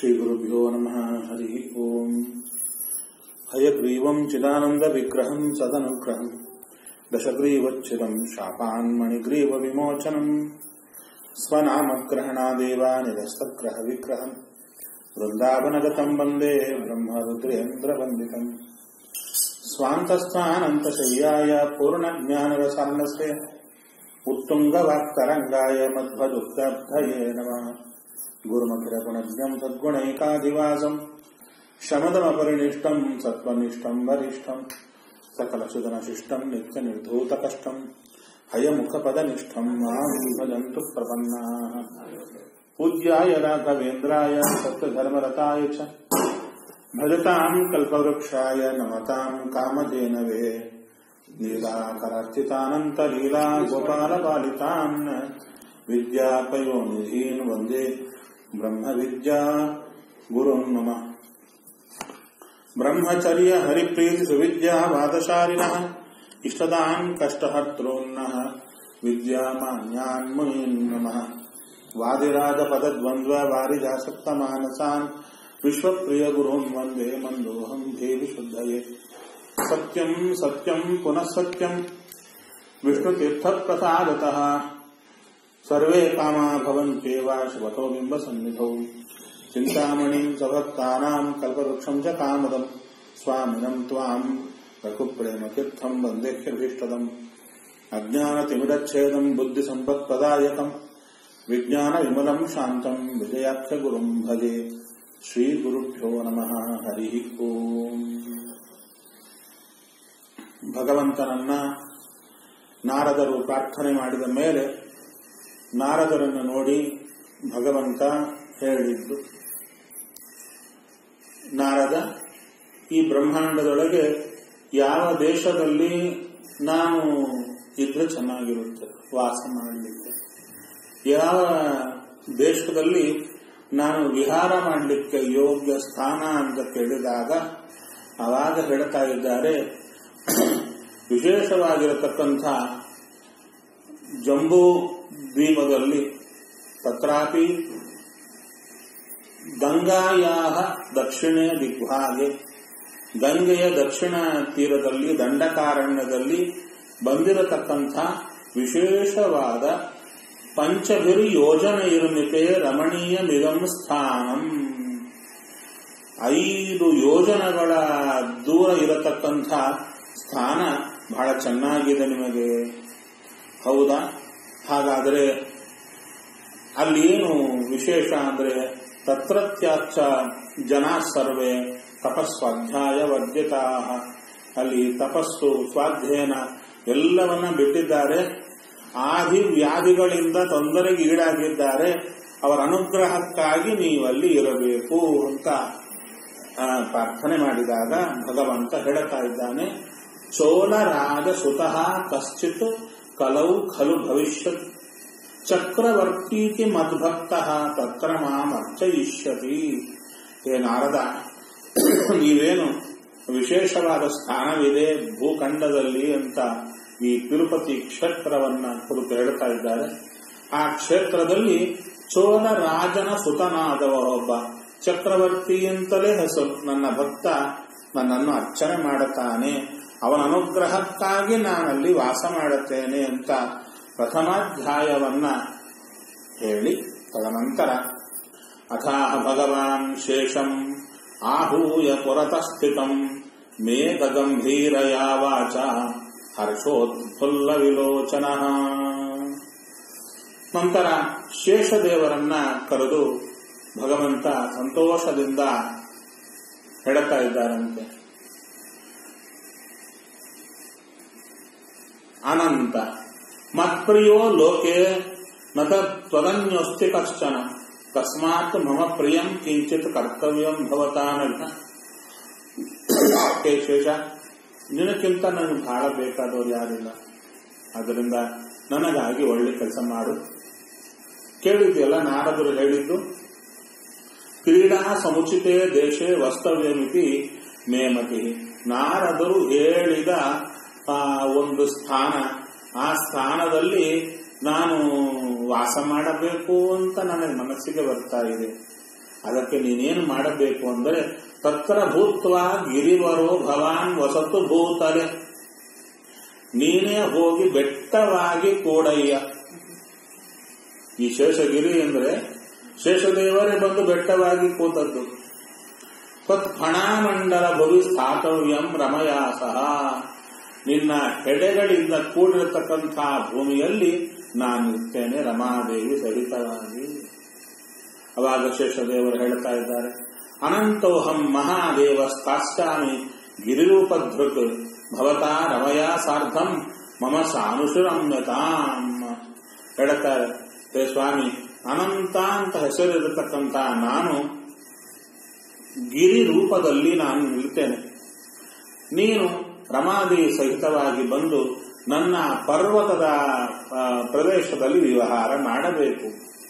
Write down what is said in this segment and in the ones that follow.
श्रीगुरुभ्यो नमः हरिः ओम् हयग्रीवम् चिदानन्दविग्रहम् सदनुग्रहम् दशग्रीवच्छिदम् शापान्मणिग्रीवविमोचनम् स्वनामग्रहणादेवानिरस्तग्रहविग्रहम् वृन्दावनगतम् वन्दे ब्रह्मरुद्रेन्द्रवन्दितम् स्वान्तस्थानन्तशय्याय पूर्णज्ञानरसार्णस्य उत्तुङ्गवाक्तरङ्गाय मध्वदुग्धब्धये नमः गुरुमखिलगुणज्ञम् सद्गुणैकाधिवासम् शमदमपरिनिष्टम् सत्त्वनिष्ठम् वरिष्ठम् सकलसुदनशिष्टम् नित्यनिर्धूतकष्टम् हयमुखपदनिष्ठम् माम् भजन्तु प्रपन्नाः पूज्याय राघवेन्द्राय सत्यधर्मरताय च भजताम् कल्पवृक्षाय नमताम् कामधेनवे लीलाकरार्चितानन्तलीला गोपालपालितान् विद्यापयोनिधीन् वन्दे ब्रह्मविद्या गुरुम् मम ब्रह्मचर्य हरिप्रीति सुविद्या वादशालिनः इष्टदान् कष्टहर्तॄन्नः विद्यामान्यान् मुनीन् नमः वादिराजपदद्वन्द्व वारिजासक्तमानसान् विश्वप्रियगुरून् वन्दे मन्दोऽहम् देवि शुद्धये सत्यम् सत्यम् पुनः सत्यम् विष्णुतीर्थप्रसादतः सर्वे कामा भवन्त्येव शिवतो बिम्बसन्निधौ चिन्तामणिम् सभक्तानाम् कल्पवृक्षम् च कामदम् स्वामिनम् त्वाम् रघुप्रेमतीर्थम् वन्देह्यभीष्टदम् अज्ञानतिमिरच्छेदम् बुद्धिसम्पत्प्रदायकम् विज्ञानविमलम् शान्तम् विजयाख्यगुरुम् भजे ಶ್ರೀಗುರುಭ್ಯೋ ನಮಃ ಹರಿ ಓಂ ಭಗವಂತನನ್ನ ನಾರದರು ಪ್ರಾರ್ಥನೆ ಮಾಡಿದ ಮೇಲೆ ನಾರದರನ್ನು ನೋಡಿ ಭಗವಂತ ಹೇಳಿದ್ದು ನಾರದ ಈ ಬ್ರಹ್ಮಾಂಡದೊಳಗೆ ಯಾವ ದೇಶದಲ್ಲಿ ನಾನು ಇದ್ರೆ ಚೆನ್ನಾಗಿರುತ್ತೆ ವಾಸ ಮಾಡಲಿಕ್ಕೆ ಯಾವ ದೇಶದಲ್ಲಿ ನಾನು ವಿಹಾರ ಮಾಡಲಿಕ್ಕೆ ಯೋಗ್ಯ ಸ್ಥಾನ ಅಂತ ಕೇಳಿದಾಗ ಅವಾಗ ಹೇಳ್ತಾ ಇದ್ದಾರೆ ವಿಶೇಷವಾಗಿರತಕ್ಕಂಥ ಜಂಬೂ ದ್ವೀಪದಲ್ಲಿ ತತ್ರಾಪಿ ಗಂಗಾಯಾ ದಕ್ಷಿಣ ದಿಗ್ಭಾಗೆ ಗಂಗೆಯ ದಕ್ಷಿಣ ತೀರದಲ್ಲಿ ದಂಡಕಾರಣ್ಯದಲ್ಲಿ ಬಂದಿರತಕ್ಕಂಥ ವಿಶೇಷವಾದ ಪಂಚಭಿರು ಯೋಜನೆಯಿರುಮಿತೆ ರಮಣೀಯ ಮಿದಂ ಸ್ಥಾನಂ ಐದು ಯೋಜನೆಗಳ ದೂರ ಇರತಕ್ಕಂಥ ಸ್ಥಾನ ಬಹಳ ಚೆನ್ನಾಗಿದೆ ನಿಮಗೆ ಹೌದಾ ಹಾಗಾದರೆ ಅಲ್ಲಿ ಏನು ವಿಶೇಷ ಅಂದ್ರೆ ತತ್ರತ್ಯಾಚ ಜನ ಸರ್ವೇ ತಪಸ್ವಾಧ್ಯಾಯ ವರ್ಧ್ಯತಾ ಅಲ್ಲಿ ತಪಸ್ಸು ಸ್ವಾಧ್ಯಯನ ಎಲ್ಲವನ್ನ ಬಿಟ್ಟಿದ್ದಾರೆ ಆದಿ ವ್ಯಾಧಿಗಳಿಂದ ತೊಂದರೆಗೆ ಈಡಾಗಿದ್ದಾರೆ ಅವರ ಅನುಗ್ರಹಕ್ಕಾಗಿ ನೀವು ಅಲ್ಲಿ ಇರಬೇಕು ಅಂತ ಪ್ರಾರ್ಥನೆ ಮಾಡಿದಾಗ ಭಗವಂತ ಹೇಳುತ್ತಾ ಇದ್ದಾನೆ ಚೋಳರಾಜ ಸುತಃ ಕಶ್ಚಿತ್ ಕಲೌ ಖಲು ಭವಿಷ್ಯತ್ ಚಕ್ರವರ್ತೀತಿ ಮದ್ಭಕ್ತ ತತ್ರ ಮಾಮರ್ಚಯಿಷ್ಯತಿ ಹೇ ನಾರದ ನೀವೇನು ವಿಶೇಷವಾದ ಸ್ಥಾನವಿದೆ ಭೂಖಂಡದಲ್ಲಿ ಅಂತ ಈ ತಿರುಪತಿ ಕ್ಷೇತ್ರವನ್ನ ಕುರಿತು ಹೇಳ್ತಾ ಇದ್ದಾರೆ ಆ ಕ್ಷೇತ್ರದಲ್ಲಿ ಚೋಳ ರಾಜನ ಸುತನಾದವ ಒಬ್ಬ ಚಕ್ರವರ್ತಿ ಅಂತಲೇ ಹೆಸರು ನನ್ನ ಭಕ್ತ ನನ್ನನ್ನು ಅರ್ಚನೆ ಮಾಡುತ್ತಾನೆ ಅವನ ಅನುಗ್ರಹಕ್ಕಾಗಿ ನಾನಲ್ಲಿ ವಾಸ ಮಾಡುತ್ತೇನೆ ಅಂತ ಪ್ರಥಮಾಧ್ಯಾಯವನ್ನ ಹೇಳಿ ತದನಂತರ ಅಥಾಹ ಭಗವಾನ್ ಶೇಷಂ ಆಹೂಯ ಪುರತಃ ಸ್ಥಿತಂ ಮೇಘ ಗಂಭೀರಯ ವಾಚ ಹರ್ಷೋತ್ಫುಲ್ಲ ವಿಲೋಚನ ನಂತರ ಶೇಷದೇವರನ್ನ ಕರೆದು ಭಗವಂತ ಸಂತೋಷದಿಂದ ಹೇಳುತ್ತಾ ಇದ್ದಾರಂತೆ ಅನಂತ ಮತ್ಪ್ರಿಯೋ ಲೋಕೆ ನತ ತ್ವದನ್ಯೋಸ್ತಿ ಕಶ್ಚನ ತಸ್ಮಾತ್ ಮಮ ಪ್ರಿಯಂ ಕಿಂಚಿತ್ ಕರ್ತವ್ಯಂ ಭವತಾನಘ ಶೇಷ ನಿನಕ್ಕಿಂತ ನನಗೆ ಬಹಳ ಬೇಕಾದವರು ಯಾರಿಲ್ಲ ಅದರಿಂದ ನನಗಾಗಿ ಒಳ್ಳೆ ಕೆಲಸ ಮಾಡು ಕೇಳಿದ್ಯಲ್ಲ ನಾರದರು ಹೇಳಿದ್ದು ಕ್ರೀಡಾ ಸಮುಚಿತೆ ದೇಶೇ ವಸ್ತವ್ಯಮಿತಿ ನೇಮತಿ ನಾರದರು ಹೇಳಿದ ಆ ಒಂದು ಸ್ಥಾನ ಆ ಸ್ಥಾನದಲ್ಲಿ ನಾನು ವಾಸ ಮಾಡಬೇಕು ಅಂತ ನನಗೆ ಮನಸ್ಸಿಗೆ ಬರ್ತಾ ಇದೆ ಅದಕ್ಕೆ ನೀನೇನು ಮಾಡಬೇಕು ಅಂದರೆ ತತ್ರ ಭೂತ್ವ ಗಿರಿವರೋ ಭವಾನ್ ವಸತು ಭೂತಲೆ ನೀನೇ ಹೋಗಿ ಬೆಟ್ಟವಾಗಿ ಕೂಡಯ್ಯ ಈ ಶೇಷಗಿರಿ ಅಂದ್ರೆ ಶೇಷದೇವರೇ ಬಂದು ಬೆಟ್ಟವಾಗಿ ಕೂತದ್ದು ಫಣಾಮಂಡಲ ಭುವಿ ಸ್ಥಾತವ್ಯಂ ರಮಯಾ ಸಹ ನಿನ್ನ ಹೆಡೆಗಳಿಂದ ಕೂಡಿರತಕ್ಕಂಥ ಭೂಮಿಯಲ್ಲಿ ನಾನಿರ್ತೇನೆ ರಮಾದೇವಿ ಸಹಿತವಾಗಿ ಅವಾಗ ಶೇಷದೇವರು ಹೇಳ್ತಾ ಇದ್ದಾರೆ ಅನಂತೋಹಂ ಮಹಾದೇವ ಸ್ಥಾಸ್ಯಾಮಿ ಗಿರಿರೂಪಧೃಕ್ ಭವತಾ ರಮಯಾ ಸಾರ್ಧಂ ಮಮ ಸಾನುಶುರಮ್ಯತಾಂ ಹೇಳ್ತಾರೆ ಹೇ ಸ್ವಾಮಿ ಅನಂತ ಅಂತ ಹೆಸರಿರತಕ್ಕಂಥ ನಾನು ಗಿರಿ ರೂಪದಲ್ಲಿ ನಾನು ನಿಲ್ತೇನೆ ನೀನು ರಮಾದೇವಿ ಸಹಿತವಾಗಿ ಬಂದು ನನ್ನ ಪರ್ವತದ ಆ, ಪ್ರದೇಶದಲ್ಲಿ ವಿವಹಾರ ಮಾಡಬೇಕು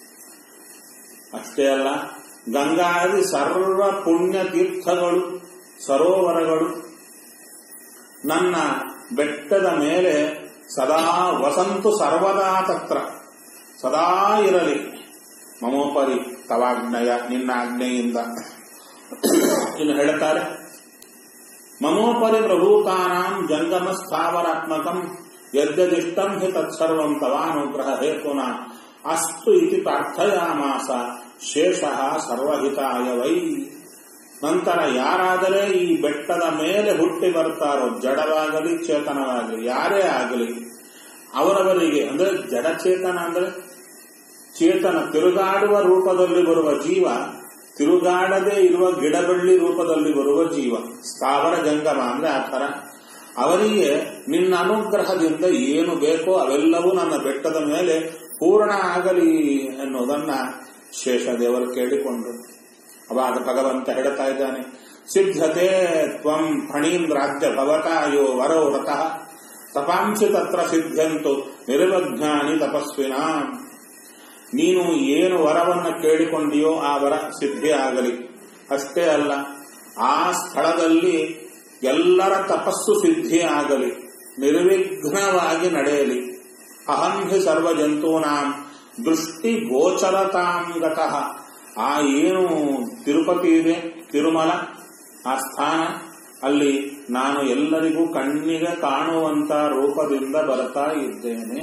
ಅಷ್ಟೇ ಅಲ್ಲ ಗಂಗಾದಿ ಸರ್ವ ಪುಣ್ಯ ತೀರ್ಥಗಳು ಸರೋವರಗಳು ನನ್ನ ಬೆಟ್ಟದ ಮೇಲೆ ಸದಾ ವಸಂತು ಸರ್ವದಾ ತತ್ರ ಸದಾ ಇರಲಿ ಮಮೋಪರಿ ತವಾಜ್ಞಯ ನಿನ್ನ ಆಜ್ಞೆಯಿಂದ ಇನ್ನು ಹೇಳ್ತಾರೆ ಮಮೋಪರಿ ಪ್ರಭೂತಾನಾಂ ಜಂಗಮ ಸ್ಥಾವರಾತ್ಮಕಂ ಯದ್ಯದಿಷ್ಟಂ ಹಿ ತತ್ಸರ್ವಂ ತವಾನುಗ್ರಹ ಹೇತುನ ಅಸ್ತು ಇತಿ ಪ್ರಾರ್ಥಯಾಮಾಸ ಶೇಷಃ ಸರ್ವಹಿತಾಯ ವೈ ನಂತರ ಯಾರಾದರೆ ಈ ಬೆಟ್ಟದ ಮೇಲೆ ಹುಟ್ಟಿ ಬರ್ತಾರೋ ಜಡವಾಗಲಿ ಚೇತನವಾಗಲಿ ಯಾರೇ ಆಗಲಿ ಅವರವರಿಗೆ ಅಂದ್ರೆ ಜಡಚೇತನ ಅಂದ್ರೆ ಚೇತನ ತಿರುಗಾಡುವ ರೂಪದಲ್ಲಿ ಬರುವ ಜೀವ ತಿರುಗಾಡದೇ ಇರುವ ಗಿಡಬಳ್ಳಿ ರೂಪದಲ್ಲಿ ಬರುವ ಜೀವ ಸ್ಥಾವರ ಜಂಗಮ ಅಂದ್ರೆ ಆ ಥರ ಅವರಿಗೆ ನಿನ್ನ ಅನುಗ್ರಹದಿಂದ ಏನು ಬೇಕೋ ಅವೆಲ್ಲವೂ ನನ್ನ ಬೆಟ್ಟದ ಮೇಲೆ ಪೂರ್ಣ ಆಗಲಿ ಎನ್ನುವುದನ್ನ ಶೇಷದೇವರು ಕೇಳಿಕೊಂಡ್ರು ಅವಾಗ ಭಗವಂತ ಹೇಳ್ತಾ ಇದ್ದಾನೆ ಸಿದ್ಧತೆ ತ್ವಂ ಫಣೀಂದ್ರಾಜ್ಯ ಭವತಾಯೋ ವರೋ ರತಃ ತಪಾಂಸಿ ತತ್ರ ಸಿದ್ಧಂತು ನಿರ್ವಜ್ಞಾನಿ ತಪಸ್ವಿನ ನೀನು ಏನು ವರವನ್ನ ಕೇಳಿಕೊಂಡಿಯೋ ಆ ವರ ಸಿದ್ಧಿ ಆಗಲಿ ಅಷ್ಟೇ ಅಲ್ಲ ಆ ಸ್ಥಳದಲ್ಲಿ ಎಲ್ಲರ ತಪಸ್ಸು ಸಿದ್ಧಿ ಆಗಲಿ ನಿರ್ವಿಘ್ನವಾಗಿ ನಡೆಯಲಿ ಅಹಂ ಹಿ ಸರ್ವ ಜಂತೂನಾಂ ದೃಷ್ಟಿ ಗೋಚರತಾಂಗತಃ ಆ ಏನು ತಿರುಪತಿ ಇದೆ ತಿರುಮಲ ಆ ಸ್ಥಾನ ಅಲ್ಲಿ ನಾನು ಎಲ್ಲರಿಗೂ ಕಣ್ಣಿಗೆ ಕಾಣುವಂತ ರೂಪದಿಂದ ಬರ್ತಾ ಇದ್ದೇನೆ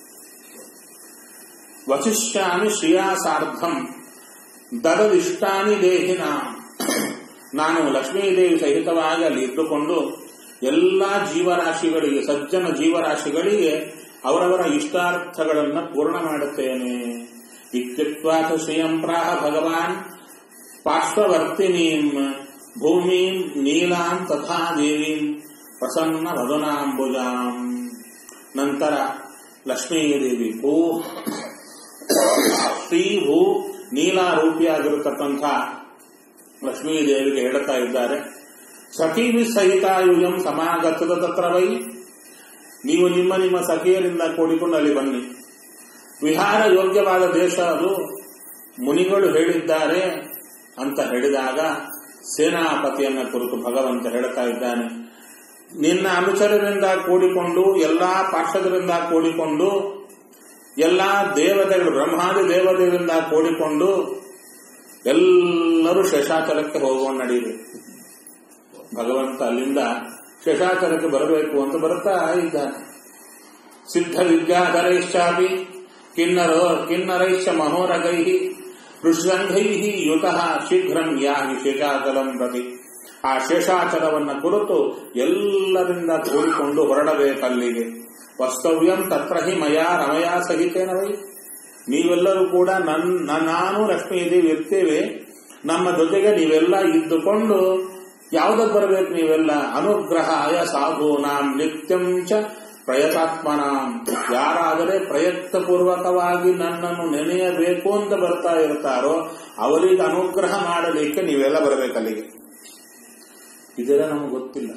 ವಶಿಷ್ಯಾನಿ ಶ್ರಿಯಾಸಾರ್ಧಂ ದದವಿಷ್ಟಾನಿ ದೇಹಿನ ನಾನು ಲಕ್ಷ್ಮೀದೇವಿ ಸಹಿತವಾಗಿ ಅಲ್ಲಿ ಇದ್ದುಕೊಂಡು ಎಲ್ಲಾ ಜೀವರಾಶಿಗಳಿಗೆ ಸಜ್ಜನ ಜೀವರಾಶಿಗಳಿಗೆ ಅವರವರ ಇಷ್ಟಾರ್ಥಗಳನ್ನು ಪೂರ್ಣ ಮಾಡುತ್ತೇನೆ ಇತ್ಯುಕ್ವಾಥ ಶ್ರಿಯಂ ಪ್ರಾಹ ಭಗವಾನ್ ಪಾರ್ಶ್ವವರ್ತಿನೀಂ ಭೂಮಿಂ ನೀಲಾಂ ತಥಾ ದೇವೀಂ ಪ್ರಸನ್ನ ವದನಾಂಬುಜಾಂ ನಂತರ ಲಕ್ಷ್ಮೀದೇವಿ ಭೂ ಶ್ರೀ ಭೂ ನೀಲಾರೂಪಿಯಾಗಿರತಕ್ಕಂಥ ಲಕ್ಷ್ಮೀದೇವಿಗೆ ಹೇಳ್ತಾ ಇದ್ದಾರೆ ಸಖೀವಿ ಸಹಿತಾಯುಜಂ ಸಮಾಗತದ ತತ್ರ ವೈ ನೀವು ನಿಮ್ಮ ನಿಮ್ಮ ಸಖಿಯರಿಂದ ಕೂಡಿಕೊಂಡು ಅಲ್ಲಿ ಬನ್ನಿ ವಿಹಾರ ಯೋಗ್ಯವಾದ ದೇಶ ಅದು ಮುನಿಗಳು ಹೇಳಿದ್ದಾರೆ ಅಂತ ಹೇಳಿದಾಗ ಸೇನಾಪತಿಯನ್ನ ಕುರಿತು ಭಗವಂತ ಹೇಳ್ತಾ ಇದ್ದಾನೆ ನಿನ್ನ ಅನುಚರರಿಂದ ಕೂಡಿಕೊಂಡು ಎಲ್ಲಾ ಪಾರ್ಷದರಿಂದ ಕೂಡಿಕೊಂಡು ಎಲ್ಲಾ ದೇವತೆಗಳು ಬ್ರಹ್ಮಾದಿ ದೇವತೆಗಳಿಂದ ಕೂಡಿಕೊಂಡು ಎಲ್ಲರೂ ಶೇಷಾಚಲಕ್ಕೆ ಹೋಗೋಣ ನಡೀರಿ ಭಗವಂತ ಅಲ್ಲಿಂದ ಶೇಷಾಚಲಕ್ಕೆ ಬರಬೇಕು ಅಂತ ಬರ್ತಾ ಇದ್ದಾನೆ ಸಿದ್ಧ ವಿದ್ಯಾಧರೈಶ್ಚಾಪಿ ಕಿನ್ನರೋ ಕಿನ್ನರೈಶ್ಚ ಮಹೋರಗೈ ಋಷಂಘೈ ಯುತಃ ಶೀಘ್ರಂ ಯಾಗಿ ಶೇಷಾಚಲಂ ಪ್ರತಿ ಆ ಶೇಷಾಚಲವನ್ನ ಕುರಿತು ಎಲ್ಲರಿಂದ ಕೂಡಿಕೊಂಡು ಹೊರಡಬೇಕಲ್ಲಿಗೆ ವಸ್ತವ್ಯಂ ತತ್ರ ಹಿ ಮಯಾ ರಮಯಾ ಸಹಿತೇನ ವೈ ನೀವೆಲ್ಲರೂ ಕೂಡ ನನ್ನ ನಾನು ಲಕ್ಷ್ಮೀದೇವಿ ಇರ್ತೇವೆ ನಮ್ಮ ಜೊತೆಗೆ ನೀವೆಲ್ಲ ಇದ್ದುಕೊಂಡು ಯಾವುದಕ್ಕೆ ಬರಬೇಕು ನೀವೆಲ್ಲ ಅನುಗ್ರಹಾಯ ಸಾಧೂನಾಂ ನಿತ್ಯಂ ಚ ಪ್ರಯತಾತ್ಮನಾಂ ಯಾರಾದರೆ ಪ್ರಯತ್ನಪೂರ್ವಕವಾಗಿ ನನ್ನನ್ನು ನೆನೆಯಬೇಕು ಅಂತ ಬರ್ತಾ ಇರ್ತಾರೋ ಅವರಿಗೆ ಅನುಗ್ರಹ ಮಾಡಲಿಕ್ಕೆ ನೀವೆಲ್ಲ ಬರಬೇಕಲ್ಲಿಗೆ ಇದೆಲ್ಲ ನಮಗೆ ಗೊತ್ತಿಲ್ಲ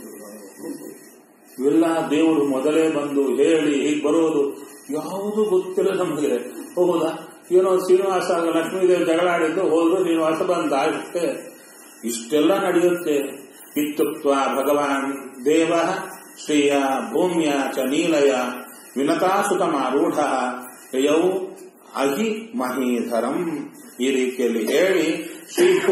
ಇವೆಲ್ಲ ದೇವರು ಮೊದಲೇ ಬಂದು ಹೇಳಿ ಹೀಗೆ ಬರೋದು ಯಾವುದು ಗೊತ್ತಿಲ್ಲ ನಮಗೆ ಹೌದಾ ಏನೋ ಶ್ರೀನಿವಾಸ ಲಕ್ಷ್ಮೀದೇವಿ ಜಗಳಾಡಿದ್ದು ಹೋದ್ರು ಶ್ರೀನಿವಾಸ ಬಂದ ಅಷ್ಟೇ ಇಷ್ಟೆಲ್ಲ ನಡೆಯುತ್ತೆ ಇತ್ಯುಕ್ತ ಭಗವಾನ್ ದೇವ ಶ್ರೀಯ ಭೂಮ್ಯ ಚ ನೀಲಯ ವಿನತಾಸುತಮಾರೂಢ ಯಯೌ ಅಹಿ ಮಹೀಧರಂ ಈ ರೀತಿಯಲ್ಲಿ ಹೇಳಿ ಶ್ರೀಭೂ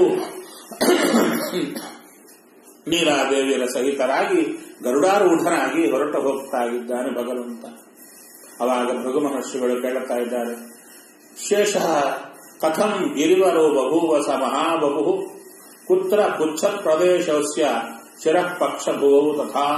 ನೀಲಾದೇವಿಯರ ಸಹಿತರಾಗಿ ಗರುಡಾರೂಢನಾಗಿ ಹೊರಟು ಹೋಗ್ತಾ ಇದ್ದಾನೆ ಭಗವಂತ ಅವಾಗ ಭೃಗು ಮಹರ್ಷಿಗಳು ಕೇಳುತ್ತಾ ಇದ್ದಾರೆ ಶೇಷ ಕಥಂ ಗಿರಿವರೋ ಬಭೂವ ಸ ಮಹಾಬಭು ಕುತ್ರ ಪುಚ್ಛ ಪ್ರದೇಶಸ್ಯ ಶಿರಃ ಪಕ್ಷ ಭುವವು ತಥಾ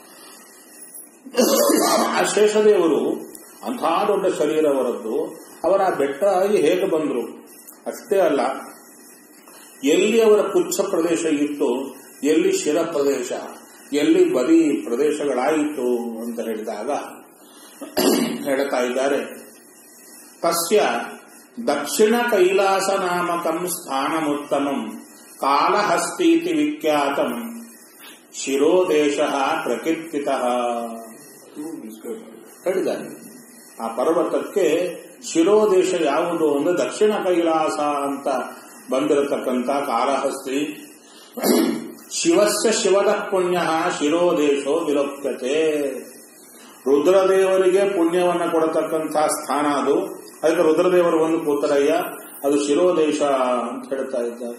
ಆ ಶೇಷದೇವರು ಅಂಥ ದೊಡ್ಡ ಶರೀರವರದ್ದು ಅವರ ಬೆಟ್ಟ ಆಗಿ ಹೇಗೆ ಬಂದರು ಅಷ್ಟೇ ಅಲ್ಲ ಎಲ್ಲಿ ಅವರ ಪುಚ್ಛ ಪ್ರದೇಶ ಇತ್ತು ಎಲ್ಲಿ ಶಿರ ಪ್ರದೇಶ ಎಲ್ಲಿ ಬರೀ ಪ್ರದೇಶಗಳಾಯಿತು ಅಂತ ಹೇಳಿದಾಗ ಹೇಳ್ತಾ ಇದ್ದಾರೆ ತಸ್ಯ ದಕ್ಷಿಣ ಕೈಲಾಸ ನಾಮಕಂ ಸ್ಥಾನಮುತ್ತಮಂ ಕಾಲಹಸ್ತೀತಿ ವಿಖ್ಯಾತಂ ಶಿರೋದೇಶ ಪ್ರಕೀರ್ತಿತ ಹೇಳಿದ್ದಾರೆ ಆ ಪರ್ವತಕ್ಕೆ ಶಿರೋದೇಶ ಯಾವುದು ಅಂದ್ರೆ ದಕ್ಷಿಣ ಕೈಲಾಸ ಅಂತ ಬಂದಿರತಕ್ಕಂಥ ಕಾಲಹಸ್ತಿ ಶಿವಸ್ಯ ಶಿವದ ಪುಣ್ಯ ಶಿರೋದೇಶೋ ವಿಲೋಕ್ಯತೆ ರುದ್ರದೇವರಿಗೆ ಪುಣ್ಯವನ್ನ ಕೊಡತಕ್ಕಂಥ ಸ್ಥಾನ ಅದು ಅದಕ್ಕೆ ರುದ್ರದೇವರು ಒಂದು ಕೂತರಯ್ಯ ಅದು ಶಿರೋದೇಶ ಅಂತ ಹೇಳ್ತಾ ಇದ್ದಾರೆ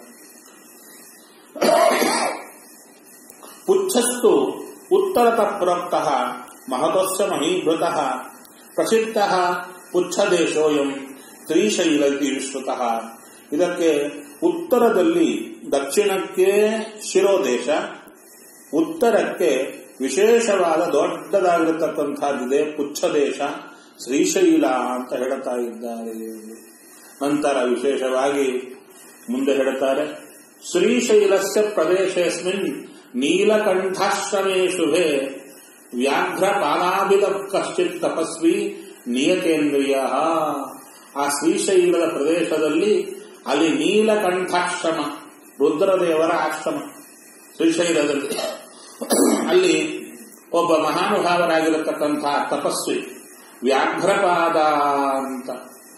ಪುಚ್ಛಸ್ತು ಉತ್ತರತ ಪ್ರೋಕ್ತ ಮಹತಸ್ಯ ಮಹೀಭೃತ ಪ್ರಸಿದ್ಧ ಪುಚ್ಛದೇಶೋಯಂ ತ್ರಿಶೈಲ ವಿಶ್ರುತ ಇದಕ್ಕೆ ಉತ್ತರದಲ್ಲಿ ದಕ್ಷಿಣಕ್ಕೆ ಶಿರೋದೇಶ ಉತ್ತರಕ್ಕೆ ವಿಶೇಷವಾದ ದೊಡ್ಡದಾಗಿರತಕ್ಕಂಥದ್ದಿದೆ ಪುಚ್ಛದೇಶ ಶ್ರೀಶೈಲ ಅಂತ ಹೇಳ್ತಾ ಇದ್ದಾರೆ ನಂತರ ವಿಶೇಷವಾಗಿ ಮುಂದೆ ಹೇಳುತ್ತಾರೆ ಶ್ರೀಶೈಲಸ್ಯ ಪ್ರದೇಶಸ್ಮಿನ್ ನೀಲಕಂಠಾಶ್ರಮೇ ಶುಭೆ ವ್ಯಾಘ್ರ ಪಾದಾಭಿದ ಕಶ್ಚಿತ್ ತಪಸ್ವಿ ನಿಯತೇಂದ್ರಿಯ ಆ ಶ್ರೀಶೈಲದ ಪ್ರದೇಶದಲ್ಲಿ ಅಲ್ಲಿ ನೀಲಕಂಠಾಶ್ರಮ ರುದ್ರದೇವರ ಆಶ್ರಮ ಶ್ರೀಶೈಲದಲ್ಲಿ ಅಲ್ಲಿ ಒಬ್ಬ ಮಹಾನುಭಾವರಾಗಿರತಕ್ಕಂತಹ ತಪಸ್ವಿ ವ್ಯಾಘ್ರಪಾದ ಅಂತ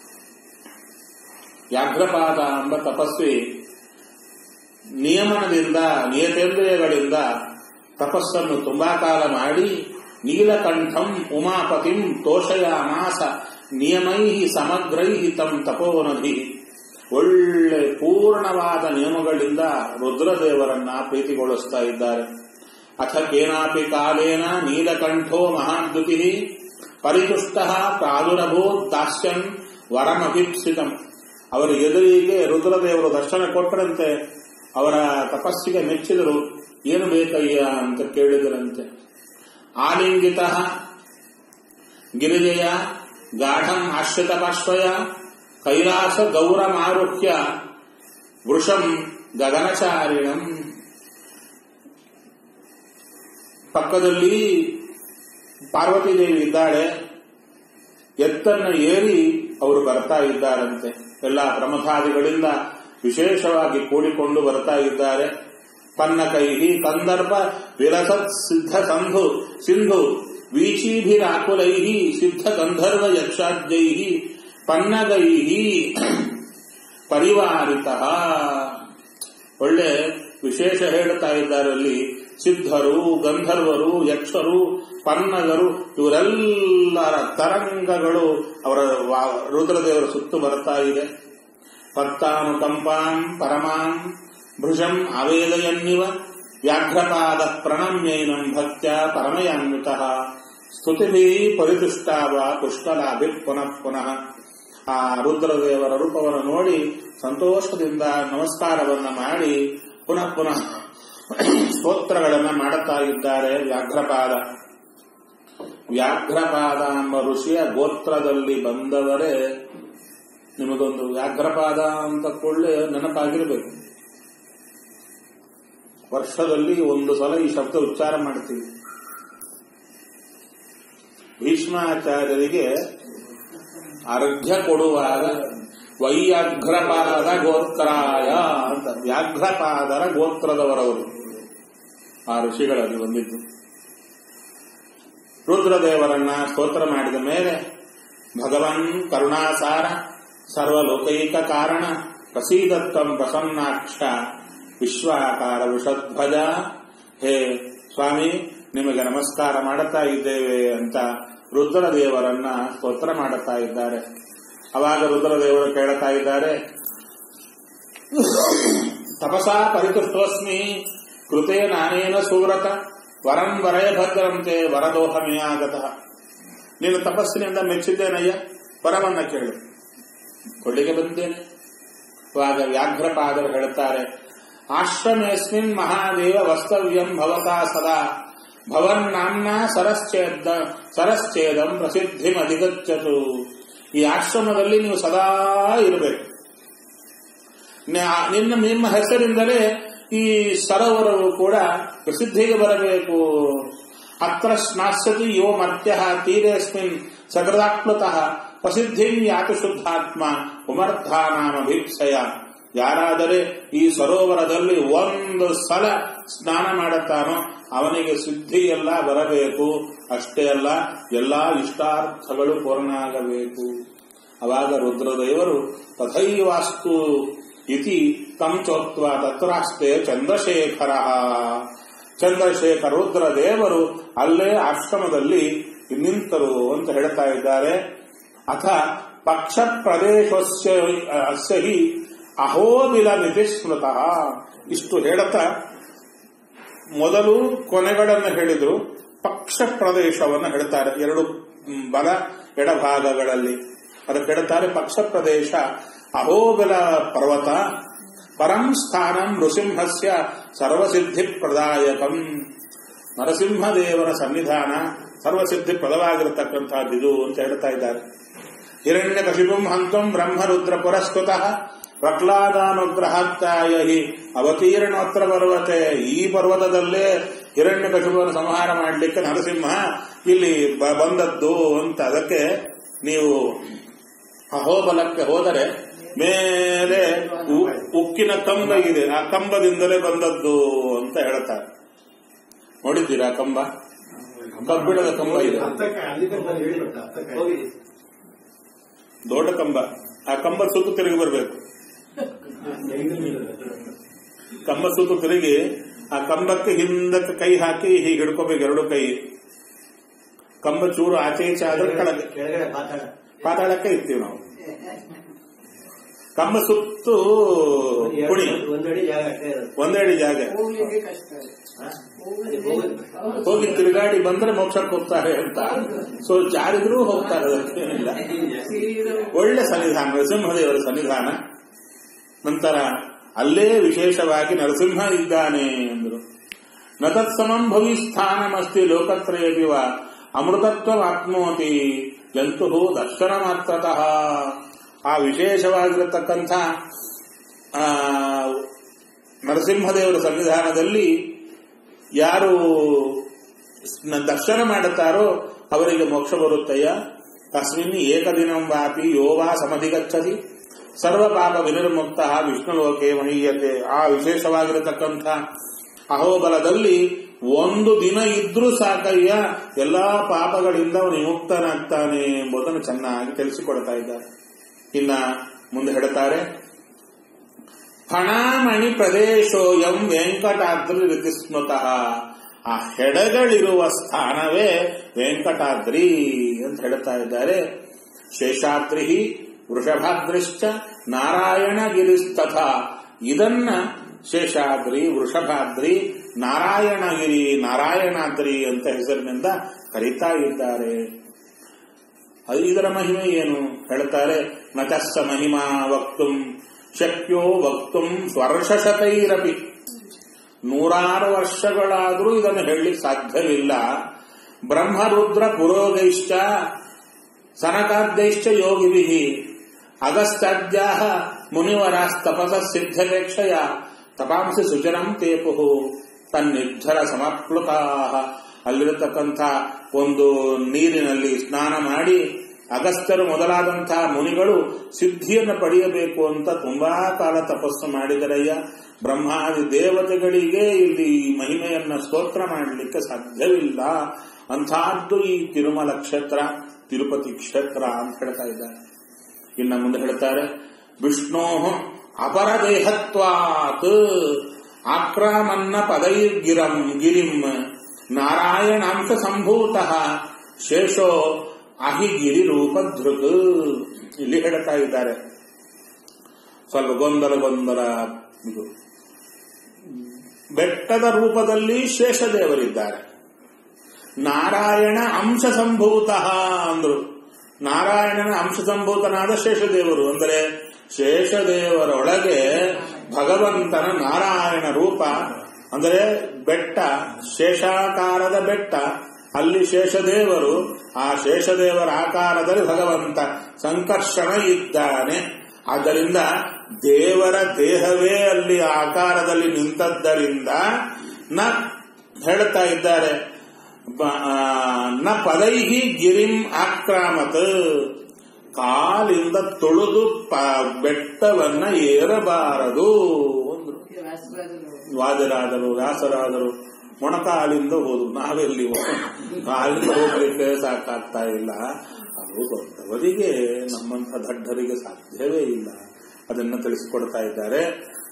ವ್ಯಾಘ್ರಪಾದ ಎಂಬ ತಪಸ್ವಿ ನಿಯಮನದಿಂದ ನಿಯತೇಂದ್ರಿಯಗಳಿಂದ ತಪಸ್ಸನ್ನು ತುಂಬಾ ಕಾಲ ಮಾಡಿ ನೀಲಕಂಠಂ ಉಮಾಪತಿಂ ತೋಷಯಾಮಾಸ ನಿಯಮೈ ಸಮಗ್ರೈ ತಂ ತಪೋನಧಿ ಒಳ್ಳೆ ಪೂರ್ಣವಾದ ನಿಯಮಗಳಿಂದ ರುದ್ರದೇವರನ್ನ ಪ್ರೀತಿಗೊಳಿಸ್ತಾ ಇದ್ದಾರೆ ಅಥ ಕೇನಾಪಿ ಕಾಲೇನ ನೀಲಕಂಠೋ ಮಹಾದ್ಯುತಿ ಪರಿತುಷ್ಟ ಪ್ರಾದುರಭೂತ್ ದಾಸ್ಯನ್ ವರಮಭೀಪ್ಸಿತಂ ಅವರ ಎದುರಿಗೆ ರುದ್ರದೇವರು ದರ್ಶನ ಕೊಟ್ಟರಂತೆ ಅವರ ತಪಸ್ಸಿಗೆ ಮೆಚ್ಚಿದರು ಏನು ಬೇಕಯ್ಯ ಅಂತ ಕೇಳಿದರಂತೆ ಆಲಿಂಗಿತ ಗಿರಿಜಯ ಗಾಢಂ ಆಶ್ರಿತ ಪಾರ್ಶ್ವಯ ಕೈಲಾಸ ಗೌರಮಾರುಹ್ಯ ವೃಷಂ ಗಗನಚಾರಿಣಂ ಪಕ್ಕದಲ್ಲಿ ಪಾರ್ವತಿ ದೇವಿ ಇದ್ದಾಳೆ ಎತ್ತನ್ನ ಏರಿ ಅವರು ಬರ್ತಾ ಇದ್ದಾರಂತೆ ಎಲ್ಲ ಪ್ರಮಥಾದಿಗಳಿಂದ ವಿಶೇಷವಾಗಿ ಕೂಡಿಕೊಂಡು ಬರ್ತಾ ಇದ್ದಾರೆ ಪನ್ನಕೈಹಿ ಕಂದರ್ಪ ವಿರಸತ್ ಸಿದ್ಧ ಸಂಧು ಸಿಂಧು ವೀಚೀಭಿರಾಕುಲೈಹಿ ಸಿದ್ಧ ಗಂಧರ್ವ ಯಕ್ಷಾದ್ಯೈಹಿ ಪನ್ನಗೈಹಿ ಪರಿವಾರಿತ ಒಳ್ಳೆ ವಿಶೇಷ ಹೇಳ್ತಾ ಇದ್ದಾರೆ ಅಲ್ಲಿ ಸಿದ್ಧರು ಗಂಧರ್ವರು ಯಕ್ಷರು ಪನ್ನಗರು ಇವರೆಲ್ಲರ ತರಂಗಗಳು ಅವರ ವಾ- ರುದ್ರದೇವರ ಸುತ್ತು ಬರ್ತಾ ಇದೆ ಭಕ್ತಾನುಕಂಪಾಂ ಪರಮಾಂ ಭೃಜಂ ಆವೇದಯನ್ನಿವ ವ್ಯಾಘ್ರಪಾದ ಪ್ರಣಮ್ಯೈನಂ ಭಕ್ತ್ಯ ಪರಮಯಾನ್ವಿತಃ ಸ್ತುತಿಭಿ ಪರಿತುಷ್ಟಾವ ಪುಷ್ಕಲಾಭಿ ಪುನಃ ಪುನಃ ಆ ರುದ್ರದೇವರ ರೂಪವನ್ನು ನೋಡಿ ಸಂತೋಷದಿಂದ ನಮಸ್ಕಾರವನ್ನ ಮಾಡಿ ಪುನಃ ಪುನಃ ಸ್ತೋತ್ರಗಳನ್ನ ಮಾಡುತ್ತಾ ಇದ್ದಾರೆ ವ್ಯಾಘ್ರಪಾದ ವ್ಯಾಘ್ರಪಾದ ಎಂಬ ಋಷಿಯ ಗೋತ್ರದಲ್ಲಿ ಬಂದವರೇ ನಿಮಗೊಂದು ವ್ಯಾಘ್ರಪಾದ ಅಂತ ಕೊಳ್ಳೆ ನೆನಪಾಗಿರಬೇಕು ವರ್ಷದಲ್ಲಿ ಒಂದು ಸಲ ಈ ಶಬ್ದ ಉಚ್ಚಾರ ಮಾಡ್ತೀವಿ ಭೀಷ್ಮಾಚಾರ್ಯರಿಗೆ ಅರ್ಘ್ಯ ಕೊಡುವಾಗ ವೈಯಾಘ್ರಪಾದ ಗೋತ್ರಾಯ ಅಂತ ವ್ಯಾಘ್ರಪಾದರ ಗೋತ್ರದವರವರು ಆ ಋಷಿಗಳಲ್ಲಿ ಬಂದಿದ್ದು ರುದ್ರದೇವರನ್ನ ಸ್ತೋತ್ರ ಮಾಡಿದ ಮೇಲೆ ಭಗವನ್ ಕರುಣಾಸಾರ ಸರ್ವಲೋಕೈಕ ಕಾರಣ ಪ್ರಸೀದತ್ವಂ ಪ್ರಸನ್ನಾಕ್ಷ ವಿಶ್ವಾಕಾರ ವಿಷಧ್ವಜ ಹೇ ಸ್ವಾಮಿ ನಿಮಗೆ ನಮಸ್ಕಾರ ಮಾಡುತ್ತಾ ಇದ್ದೇವೆ ಅಂತ ರುದ್ರದೇವರನ್ನ ಸ್ತೋತ್ರ ಮಾಡುತ್ತಾ ಇದ್ದಾರೆ ಅವಾಗ ರುದ್ರದೇವರು ಕೇಳ್ತಾ ಇದ್ದಾರೆ ತಪಸಾ ಪರಿತುಷ್ಟೋಸ್ಮಿ ಕೃತೆ ನಾನೇನ ಸೂರತ ವರಂ ವರಯ ಭದ್ರಂತೆ ವರದೋಹಮಿಯಾಗತಃ ನೀನು ತಪಸ್ಸಿನಿಂದ ಮೆಚ್ಚಿದ್ದೇನಯ್ಯ ವರವನ್ನ ಕೇಳು ಕೊಳ್ಳಿಗೆ ಬಂದೇನೆ ಇವಾಗ ವ್ಯಾಘ್ರಪಾದರು ಹೇಳುತ್ತಾರೆ ಆಶ್ರಮೇಸ್ಮಿನ್ ಮಹಾದೇವ ವಸ್ತವ್ಯಂ ಭವತಾ ಸದಾ ಭವನ್ ನಾಮ್ನ ಸರಶ್ಚೇದ ಸರಶ್ಚೇದಂ ಪ್ರಸಿದ್ಧಿಂ ಅಧಿಗಚ್ಚತು ಈ ಆಶ್ರಮದಲ್ಲಿ ನೀವು ಸದಾ ಇರಬೇಕು ನ- ನಿನ್ನ ನಿಮ್ಮ ಹೆಸರಿಂದಲೇ ಈ ಸರೋವರವು ಕೂಡ ಪ್ರಸಿದ್ಧಿಗೆ ಬರಬೇಕು ಅತ್ರ ಸ್ನಾಸ್ಯತಿ ಯೋ ಮರ್ತ್ಯ ತೀರೇಸ್ಮಿನ್ ಸಕೃದಾತ್ಮತಃ ಪ್ರಸಿದ್ಧಿಂ ಯಾತು ಶುದ್ಧಾತ್ಮ ಉಮರ್ಥಾನಾಮಭೀಪ್ಸಯ ಯಾರಾದರೆ ಈ ಸರೋವರದಲ್ಲಿ ಒಂದು ಸಲ ಸ್ನಾನ ಮಾಡುತ್ತಾನೋ ಅವನಿಗೆ ಸಿದ್ಧಿ ಎಲ್ಲ ಬರಬೇಕು ಅಷ್ಟೇ ಅಲ್ಲ ಎಲ್ಲಾ ಇಷ್ಟಾರ್ಥಗಳು ಪೂರ್ಣ ಆಗಬೇಕು ಅವಾಗ ರುದ್ರದೇವರು ತಥೈವಾಸ್ತು ಇತಿ ತಂ ಚೋತ್ವ ತತ್ರಾಸ್ತೆ ಚಂದ್ರಶೇಖರ ಚಂದ್ರಶೇಖರ ರುದ್ರದೇವರು ಅಲ್ಲೇ ಆಶ್ರಮದಲ್ಲಿ ನಿಂತರು ಅಂತ ಹೇಳ್ತಾ ಇದ್ದಾರೆ ಅಥ ಪಕ್ಷ ಪ್ರದೇಶಸ್ಯ ಅಸ್ಯ ಹಿ ಅಹೋಬಿಲ ಸ್ಮೃತಃ ಇಷ್ಟು ಹೇಳುತ್ತಾ ಮೊದಲು ಕೊನೆಗಳನ್ನು ಹೇಳಿದ್ರು ಪಕ್ಷ ಪ್ರದೇಶವನ್ನು ಹೇಳ್ತಾರೆ ಎರಡು ಮ್, ಬಲ ಎಡಭಾಗಗಳಲ್ಲಿ ಅದಕ್ಕೆ ಹೇಳ್ತಾರೆ ಪಕ್ಷ ಪ್ರದೇಶ ಅಹೋಬಲ ಪರ್ವತ ಪರಂ ಸ್ಥಾನಂ ನೃಸಿಂಹಸ್ಯ ಸರ್ವಸಿದ್ಧಿ ಪ್ರದಾಯಕಂ ನರಸಿಂಹದೇವರ ಸನ್ನಿಧಾನ ಸರ್ವಸಿದ್ಧಿ ಪ್ರದವಾಗಿರತಕ್ಕಂಥದ್ದಿದು ಅಂತ ಹೇಳ್ತಾ ಇದ್ದಾರೆ ಹಿರಣ್ಯ ಕಶಿಪುಂ ಹಂತಂ ಬ್ರಹ್ಮರುದ್ರ ಪುರಸ್ಕೃತಃ ಪ್ರಹ್ಲಾದಾನುಗ್ರಹಾತ್ತಾಯ ಹಿ ಅವತೀರ್ಣೋತ್ರ ಪರ್ವತೆ ಈ ಪರ್ವತದಲ್ಲೇ ಹಿರಣ್ಯ ಕಶಿಪುವನ್ನು ಸಂಹಾರ ಮಾಡಲಿಕ್ಕೆ ನರಸಿಂಹ ಇಲ್ಲಿ ಬ- ಬಂದದ್ದು ಅಂತ ಅದಕ್ಕೆ ನೀವು ಅಹೋಬಲಕ್ಕೆ ಹೋದರೆ ಮೇಲೆ ಉ- ಉಕ್ಕಿನ ಕಂಬ ಇದೆ ಆ ಕಂಬದಿಂದಲೇ ಬಂದದ್ದು ಅಂತ ಹೇಳ್ತಾರೆ ನೋಡಿದ್ದೀರಾ ಆ ಕಂಬ ಕಬ್ಬಿಣದ ಕಂಬ ಇದೆ ಹತ್ತಕ್ಕೆ ಅಲ್ಲಿ ತನಕ ಹೇಳಿಬಿಟ್ಟ ಹತ್ತಕ್ಕೆ ದೊಡ್ಡ ಕಂಬ ಆ ಕಂಬ ಸುತ್ತು ತಿರುಗಿ ಬರಬೇಕು ಐದು ಮೀಟರ್. ಕಂಬ ಸುತ್ತು ತಿರುಗಿ ಆ ಕಂಬಕ್ಕೆ ಹಿಂದಕ್ಕೆ ಕೈ ಹಾಕಿ ಹೀಗೆ ಹಿಡ್ಕೋಬೇಕು ಎರಡು ಕೈ ಕಂಬ ಚೂರು ಆಚೆ ಈಚೆ ಆದ್ರೆ ಕೆಳಗೆ ಕೆಳಗಡೆ ಪಾತಾಳ ಪಾತಾಳಕ್ಕೆ ಇರ್ತೀವಿ ನಾವು ಕಂಬ ಸುತ್ತು ಕುಣಿ ಎರಡು- ಒಂದಡಿ ಜಾಗ ಅಷ್ಟೇ ಇರೋದು. ಒಂದೆರಡು ಜಾಗ ಹೋಗ್ಲಿಕ್ಕೆ ಕಷ್ಟ ಹಾ? ಅಲ್ಲಿ ಹೋಗೋದು. ಹೋಗಿ ತಿರುಗಾಡಿ ಬಂದ್ರೆ ಮೋಕ್ಷಕ್ಕೆ ಹೋಗ್ತಾರೆ ಅಂತ ಸೊ ಜಾರಿದ್ರೂ ಹೋಗ್ತಾರೆ ಅದಕ್ಕೇನಿಲ್ಲ ಸೀದಾ ಒಳ್ಳೆ ಸನ್ನಿಧಾನ ನರಸಿಂಹದೇವರ ಸನ್ನಿಧಾನ ನಂತರ ಅಲ್ಲೇ ವಿಶೇಷವಾಗಿ ನರಸಿಂಹ ಇದ್ದಾನೆ ಎಂದರು ನ ತತ್ಸಮಂ ಭವಿ ಸ್ಥಾನಮಸ್ತಿ ಲೋಕತ್ರಯದಿವ ಅಮೃತತ್ವಮಾತ್ಮೋತಿ ಜಂತು ದರ್ಶನ ಮಾತ್ರತಃ ಆ ವಿಶೇಷವಾಗಿರತಕ್ಕಂಥ ಆ, ನರಸಿಂಹದೇವರ ಸನ್ನಿಧಾನದಲ್ಲಿ ಯಾರು ನ- ದರ್ಶನ ಮಾಡುತ್ತಾರೋ ಅವರಿಗೆ ಮೋಕ್ಷ ಬರುತ್ತಯ್ಯ ತಸ್ಮಿನ್ ಏಕದಿನಂ ವಾಪಿ ಯೋವಾ ಸಮಧಿಗಚ್ಚತಿ ಸರ್ವ ಪಾಪ ವಿನಿರ್ಮುಕ್ತ ವಿಷ್ಣು ಲೋಕೆ ಮಹೀಯತೆ ಆ ವಿಶೇಷವಾಗಿರತಕ್ಕಂಥ ಅಹೋಬಲದಲ್ಲಿ ಒಂದು ದಿನ ಇದ್ರೂ ಸಾಕಯ್ಯ ಎಲ್ಲಾ ಪಾಪಗಳಿಂದ ಅವನು ವಿಮುಕ್ತನಾಗ್ತಾನೆ ಎಂಬುದನ್ನು ಚೆನ್ನಾಗಿ ತಿಳಿಸಿಕೊಡ್ತಾ ಇದ್ದಾರೆ ಇನ್ನ ಮುಂದೆ ಹೇಳ್ತಾರೆ ಫಣಾಮಣಿ ಪ್ರದೇಶೋಯಂ ವೆಂಕಟಾದ್ರಿ ರೀತಿ ಸ್ಮೃತಃ ಆ ಹೆಡಗಳಿರುವ ಸ್ಥಾನವೇ ವೆಂಕಟಾದ್ರಿ ಅಂತ ಹೇಳ್ತಾ ಇದ್ದಾರೆ ಶೇಷಾದ್ರಿ ವೃಷಭಾದ್ರಿಶ್ಚ ನಾರಾಯಣಗಿರಿಸ್ತಥ ಇದನ್ನ ಶೇಷಾದ್ರಿ ವೃಷಭಾದ್ರಿ ನಾರಾಯಣಗಿರಿ ನಾರಾಯಣಾದ್ರಿ ಅಂತ ಹೆಸರಿನಿಂದ ಕರೀತಾ ಇದ್ದಾರೆ ಅದು ಇದರ ಮಹಿಮೆ ಏನು ಹೇಳ್ತಾರೆ ನತಸ್ಸ ಮಹಿಮಾ ವಕ್ತುಂ ಶಕ್ಯೋ ವಕ್ತುಂ ಸ್ವರ್ಷಶತೈರಪಿ ನೂರಾರು ವರ್ಷಗಳಾದರೂ ಇದನ್ನು ಹೇಳಲಿಕ್ಕೆ ಸಾಧ್ಯವಿಲ್ಲ ಬ್ರಹ್ಮರುದ್ರ ಪುರೋಗೈಶ್ಚ ಸನಕಾದ್ಯೈಶ್ಚ ಯೋಗಿಭಿ ಅಗಸ್ತ್ಯಾದ್ಯಾ ಮುನಿವರಾಸ್ತಪಸ ಸಿದ್ಧಪೇಕ್ಷಯ ತಪಾಂಸಿ ಸುಜನಂ ತೇಪು ತನ್ನಿರ್ಧರ ಸಮಪ್ಲುತಾ ಅಲ್ಲಿರತಕ್ಕಂಥ ಒಂದು ನೀರಿನಲ್ಲಿ ಸ್ನಾನ ಮಾಡಿ ಅಗಸ್ತ್ಯರು ಮೊದಲಾದಂತಹ ಮುನಿಗಳು ಸಿದ್ಧಿಯನ್ನು ಪಡೆಯಬೇಕು ಅಂತ ತುಂಬಾ ಕಾಲ ತಪಸ್ಸು ಮಾಡಿದರಯ್ಯ ಬ್ರಹ್ಮಾದಿ ದೇವತೆಗಳಿಗೆ ಇಲ್ಲಿ ಈ ಮಹಿಮೆಯನ್ನ ಸ್ತೋತ್ರ ಮಾಡಲಿಕ್ಕೆ ಸಾಧ್ಯವಿಲ್ಲ ಅಂಥದ್ದು ಈ ತಿರುಮಲ ಕ್ಷೇತ್ರ ತಿರುಪತಿ ಕ್ಷೇತ್ರ ಅಂತ ಹೇಳ್ತಾ ಇದ್ದಾರೆ ಇನ್ನು ಮುಂದೆ ಹೇಳ್ತಾರೆ ವಿಷ್ಣೋ ಅಪರದೇಹತ್ವಾತ್ ಆಕ್ರಮನ್ನ ಪದೈರ್ಗಿರಂ ಗಿರಿಂ ನಾರಾಯಣಾಂಶ ಸಂಭೂತ ಶೇಷೋ ಅಹಿಗಿರಿ ರೂಪಧೃಕ್ ಇಲ್ಲಿ ಹೇಳ್ತಾ ಇದ್ದಾರೆ ಸ್ವಲ್ಪ ಗೊಂದಲ ಗೊಂದಲ ಇದು ಬೆಟ್ಟದ ರೂಪದಲ್ಲಿ ಶೇಷದೇವರಿದ್ದಾರೆ ನಾರಾಯಣ ಅಂಶ ಸಂಭೂತ ಅಂದ್ರು ನಾರಾಯಣನ ಅಂಶ ಸಂಭೂತನಾದ ಶೇಷದೇವರು ಅಂದರೆ ಶೇಷದೇವರೊಳಗೆ ಭಗವಂತನ ನಾರಾಯಣ ರೂಪ ಅಂದರೆ ಬೆಟ್ಟ ಶೇಷಾಕಾರದ ಬೆಟ್ಟ ಅಲ್ಲಿ ಶೇಷದೇವರು ಆ ಶೇಷದೇವರ ಆಕಾರದಲ್ಲಿ ಭಗವಂತ ಸಂಕರ್ಷಣ ಇದ್ದಾನೆ ಆದ್ದರಿಂದ ದೇವರ ದೇಹವೇ ಅಲ್ಲಿ ಆಕಾರದಲ್ಲಿ ನಿಂತದ್ದರಿಂದ ನ ಹೇಳ್ತಾ ಇದ್ದಾರೆ ಬ- ಆ, ನ ಪದೈಹಿ ಗಿರಿಂ ಆಕ್ರಾಮತ್ ಕಾಲಿಂದ ತೊಳೆದು ಪ- ಬೆಟ್ಟವನ್ನ ಏರಬಾರದು ಅಂದ್ರು ವಾದರಾದರು ವ್ಯಾಸರಾದರು ಮೊಣಕಾಲಿಂದ ಹೋದ್ರು ನಾವೆಲ್ಲಿ ಹೋಗ್- ಕಾಲಿಂದ ಹೋಗ್ಲಿಕ್ಕೆ ಸಾಕಾಗ್ತಾ ಇಲ್ಲ ಅದು ದೊಡ್ಡವರಿಗೆ ನಮ್ಮಂಥ ದಡ್ಡರಿಗೆ ಸಾಧ್ಯವೇ ಇಲ್ಲ ಅದನ್ನ ತಿಳಿಸಿಕೊಡ್ತಾ ಇದ್ದಾರೆ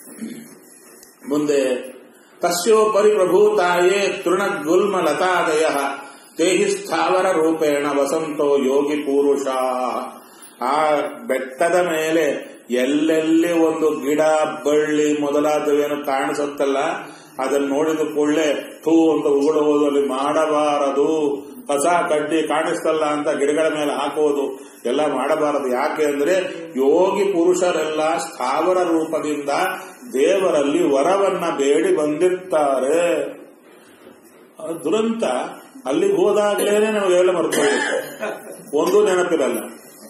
ಮುಂದೆ ತಸ್ಯೋಪರಿ ಪ್ರಭೂತಾಯೇ ತೃಣಗುಲ್ಮ ಲತಾದಯ ತೇಹಿ ಸ್ಥಾವರ ರೂಪೇಣ ವಸಂತೋ ಯೋಗಿ ಪುರುಷ ಆ ಬೆಟ್ಟದ ಮೇಲೆ ಎಲ್ಲೆಲ್ಲಿ ಒಂದು ಗಿಡ ಬಳ್ಳಿ ಮೊದಲಾದವೇನು ಕಾಣಿಸುತ್ತಲ್ಲ ಅದನ್ನ ನೋಡಿದ ಕೂಡಲೇ ಥೂ ಅಂತ ಉಗುಳುವುದು ಅಲ್ಲಿ ಮಾಡಬಾರದು ಕಸ ಕಡ್ಡಿ ಕಾಣಿಸ್ತಲ್ಲ ಅಂತ ಗಿಡಗಳ ಮೇಲೆ ಹಾಕುವುದು ಎಲ್ಲ ಮಾಡಬಾರದು ಯಾಕೆ ಅಂದ್ರೆ ಯೋಗಿ ಪುರುಷರೆಲ್ಲ ಸ್ಥಾವರ ರೂಪದಿಂದ ದೇವರಲ್ಲಿ ವರವನ್ನ ಬೇಡಿ ಬಂದಿರ್ತಾರೆ ಅದು ದುರಂತ ಅಲ್ಲಿಗೆ ಹೋದಾಗಲೇ ನಮಗೆಲ್ಲ ಮರ್ಕೊಳ್ಳಿ ಒಂದು ನೆನಪಿರಲ್ಲ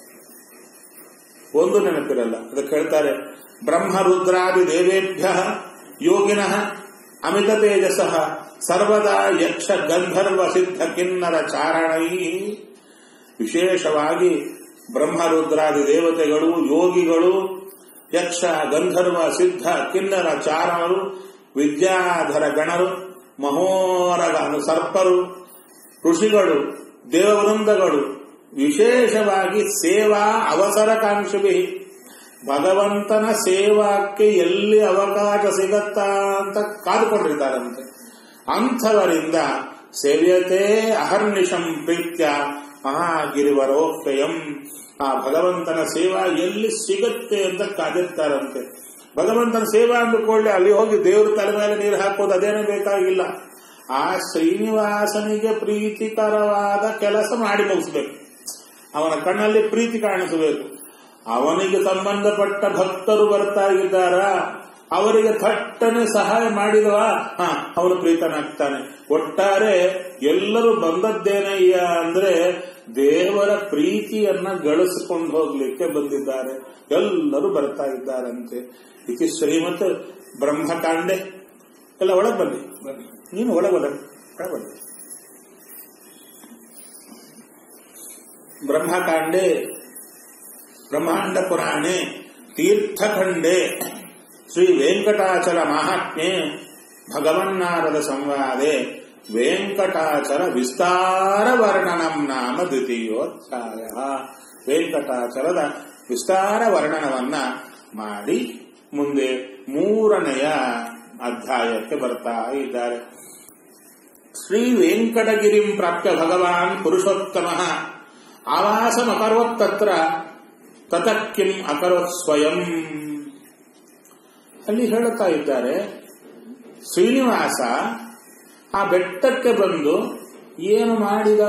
ಒಂದು ನೆನಪಿರಲ್ಲ ಅದಕ್ಕೆ ಹೇಳ್ತಾರೆ ಬ್ರಹ್ಮ ರುದ್ರಾದಿ ದೇವೇಭ್ಯ ಯೋಗಿನಃ ಅಮಿತ ತೇಜಸ ಸರ್ವದಾ ಯಕ್ಷ ಗಂಧರ್ವ ಸಿದ್ಧ ಕಿನ್ನರ ಚಾರಣೈ ವಿಶೇಷವಾಗಿ ಬ್ರಹ್ಮ ರುದ್ರಾದಿ ದೇವತೆಗಳು ಯೋಗಿಗಳು ಯಕ್ಷ ಗಂಧರ್ವ ಸಿದ್ಧ ಕಿನ್ನರ ಚಾರಣರು ವಿದ್ಯಾಧರ ಗಣರು ಮಹೋರಗ ಸರ್ಪರು ಋಷಿಗಳು ದೇವವೃಂದಗಳು ವಿಶೇಷವಾಗಿ ಸೇವಾ ಅವಸರಕಾಂಕ್ಷಿ ಭಗವಂತನ ಸೇವಾಕ್ಕೆ ಎಲ್ಲಿ ಅವಕಾಶ ಸಿಗತ್ತಾ ಅಂತ ಕಾದುಕೊಂಡಿರ್ತಾರಂತೆ ಅಂಥವರಿಂದ ಸೇವ್ಯತೆ ಅಹರ್ನಿಶಂ ಪ್ರೀತ್ಯ ಮಹಾಗಿರಿವರೋಕ್ತಯಂ ಆ ಭಗವಂತನ ಸೇವಾ ಎಲ್ಲಿ ಸಿಗತ್ತೆ ಅಂತ ಕಾದಿರ್ತಾರಂತೆ ಭಗವಂತನ ಸೇವಾ ಅಂದುಕೊಳ್ಳಿ ಅಲ್ಲಿ ಹೋಗಿ ದೇವ್ರ ತಲೆ ಮೇಲೆ ನೀರು ಹಾಕೋದು ಅದೇನೂ ಬೇಕಾಗಿಲ್ಲ ಆ ಶ್ರೀನಿವಾಸನಿಗೆ ಪ್ರೀತಿಕರವಾದ ಕೆಲಸ ಮಾಡಿ ಮುಗಿಸ್ಬೇಕು ಅವನ ಕಣ್ಣಲ್ಲಿ ಪ್ರೀತಿ ಕಾಣಿಸಬೇಕು ಅವನಿಗೆ ಸಂಬಂಧಪಟ್ಟ ಭಕ್ತರು ಬರ್ತಾ ಇದ್ದಾರ ಅವರಿಗೆ ಥಟ್ಟನೆ ಸಹಾಯ ಮಾಡಿದವ ಹ ಅವನು ಪ್ರೀತನಾಗ್ತಾನೆ ಒಟ್ಟಾರೆ ಎಲ್ಲರೂ ಬಂದದ್ದೇನಯ್ಯ ಅಂದ್ರೆ ದೇವರ ಪ್ರೀತಿಯನ್ನ ಗಳಿಸಿಕೊಂಡು ಹೋಗ್ಲಿಕ್ಕೆ ಬಂದಿದ್ದಾರೆ ಎಲ್ಲರೂ ಬರ್ತಾ ಇದ್ದಾರಂತೆ ಇತಿ ಶ್ರೀಮತ್ ಬ್ರಹ್ಮಕಾಂಡೆ ಎಲ್ಲ ಒಳಗ್ ಬನ್ನಿ ಬನ್ನಿ ನೀನು ಒಳಗ್ ಬನ್ನಿ ಒಳಗ್ ಬನ್ನಿ ಬ್ರಹ್ಮಕಾಂಡೆ ಬ್ರಹ್ಮಾಂಡ ಪುರಾಣೆ ತೀರ್ಥಖಂಡೆ ಶ್ರೀ ವೆಂಕಟಾಚಲ ಮಹಾತ್ಮೆ ಭಗವನ್ನಾರದ ಸಂವಾದೆ ವೆಂಕಟಾಚಲ ವಿಸ್ತಾರ ವರ್ಣನಂ ನಾಮ ದ್ವಿತೀಯೋಧ್ಯಾಯ ವೆಂಕಟಾಚಲದ ವಿಸ್ತಾರ ವರ್ಣನವನ್ನ ಮಾಡಿ ಮುಂದೆ ಮೂರನೆಯ ಅಧ್ಯಾಯಕ್ಕೆ ಬರ್ತಾ ಇದ್ದಾರೆ ಶ್ರೀ ವೆಂಕಟಗಿರಿಂ ಪ್ರಾಪ್ಯ ಭಗವಾನ್ ಪುರುಷೋತ್ತಮ ಆವಾಸಮಕರೋತ್ತತ್ರ ತತಕ್ಕಿಂ ಅಕರೋತ್ ಸ್ವಯಂ ಅಲ್ಲಿ ಹೇಳುತ್ತಾ ಇದ್ದಾರೆ ಶ್ರೀನಿವಾಸ ಆ ಬೆಟ್ಟಕ್ಕೆ ಬಂದು ಏನು ಮಾಡಿದ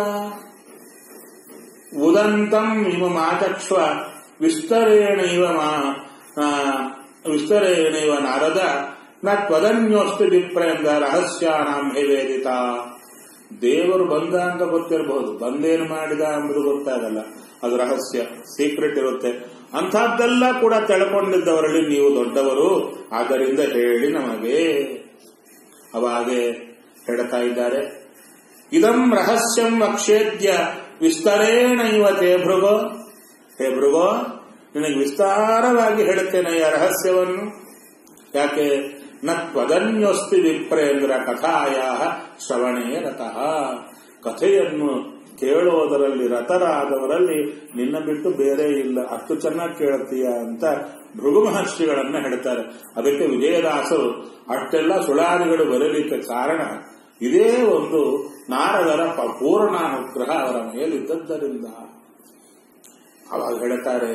ಉದಂತಂ ಇವ ಮಾಚಕ್ಷ್ವ ವಿಸ್ತರೇಣ ಇವ ಮಾ- ಆ, ವಿಸ್ತರೇಣ ಇವ ನಾರದ ನ ತ್ವದನ್ಯೋಸ್ತು ವಿಪ್ರ ಎಂದ ರಹಸ್ಯಾನಾಂ ನಿವೇದಿತ ದೇವರು ಬಂದ ಅಂತ ಗೊತ್ತಿರಬಹುದು ಬಂದೇನು ಮಾಡಿದ ಎಂಬುದು ಗೊತ್ತಾಗಲ್ಲ ಅದು ರಹಸ್ಯ ಸೀಕ್ರೆಟ್ ಇರುತ್ತೆ ಅಂಥದ್ದೆಲ್ಲ ಕೂಡ ತಿಳ್ಕೊಂಡಿದ್ದವರಲ್ಲಿ ನೀವು ದೊಡ್ಡವರು ಆದ್ದರಿಂದ ಹೇಳಿ ನಮಗೆ ಅವಾಗೆ ಹೇಳ್ತಾ ಇದ್ದಾರೆ ಇದಂ ರಹಸ್ಯಂ ಅಕ್ಷೇದ್ಯ ವಿಸ್ತರೇಣ ಇವ ತೇ ಭೃಗೋ ಹೇ ಭೃಗೋ ನಿನಗೆ ವಿಸ್ತಾರವಾಗಿ ಹೇಳುತ್ತೇನೆಯ ರಹಸ್ಯವನ್ನು ಯಾಕೆ ನ ತ್ವದನ್ಯೋಸ್ತಿ ವಿಪ್ರೇಂದ್ರ ಕಥಾಯ ಶ್ರವಣೇ ರತಃ ಕಥೆಯನ್ನು ಕೇಳೋದರಲ್ಲಿ ರತರಾದವರಲ್ಲಿ ನಿನ್ನ ಬಿಟ್ಟು ಬೇರೆ ಇಲ್ಲ ಅಷ್ಟು ಚೆನ್ನಾಗಿ ಕೇಳುತ್ತೀಯ ಅಂತ ಭೃಗು ಮಹರ್ಷಿಗಳನ್ನ ಹೇಳ್ತಾರೆ ಅದಕ್ಕೆ ವಿಜಯದಾಸರು ಅಷ್ಟೆಲ್ಲ ಸುಳಾದಿಗಳು ಬರಲಿಕ್ಕೆ ಕಾರಣ ಇದೇ ಒಂದು ನಾರದರ ಪ- ಪೂರ್ಣಾನುಗ್ರಹ ಅವರ ಮೇಲಿದ್ದದ್ದರಿಂದ ಅವಾಗ ಹೇಳ್ತಾರೆ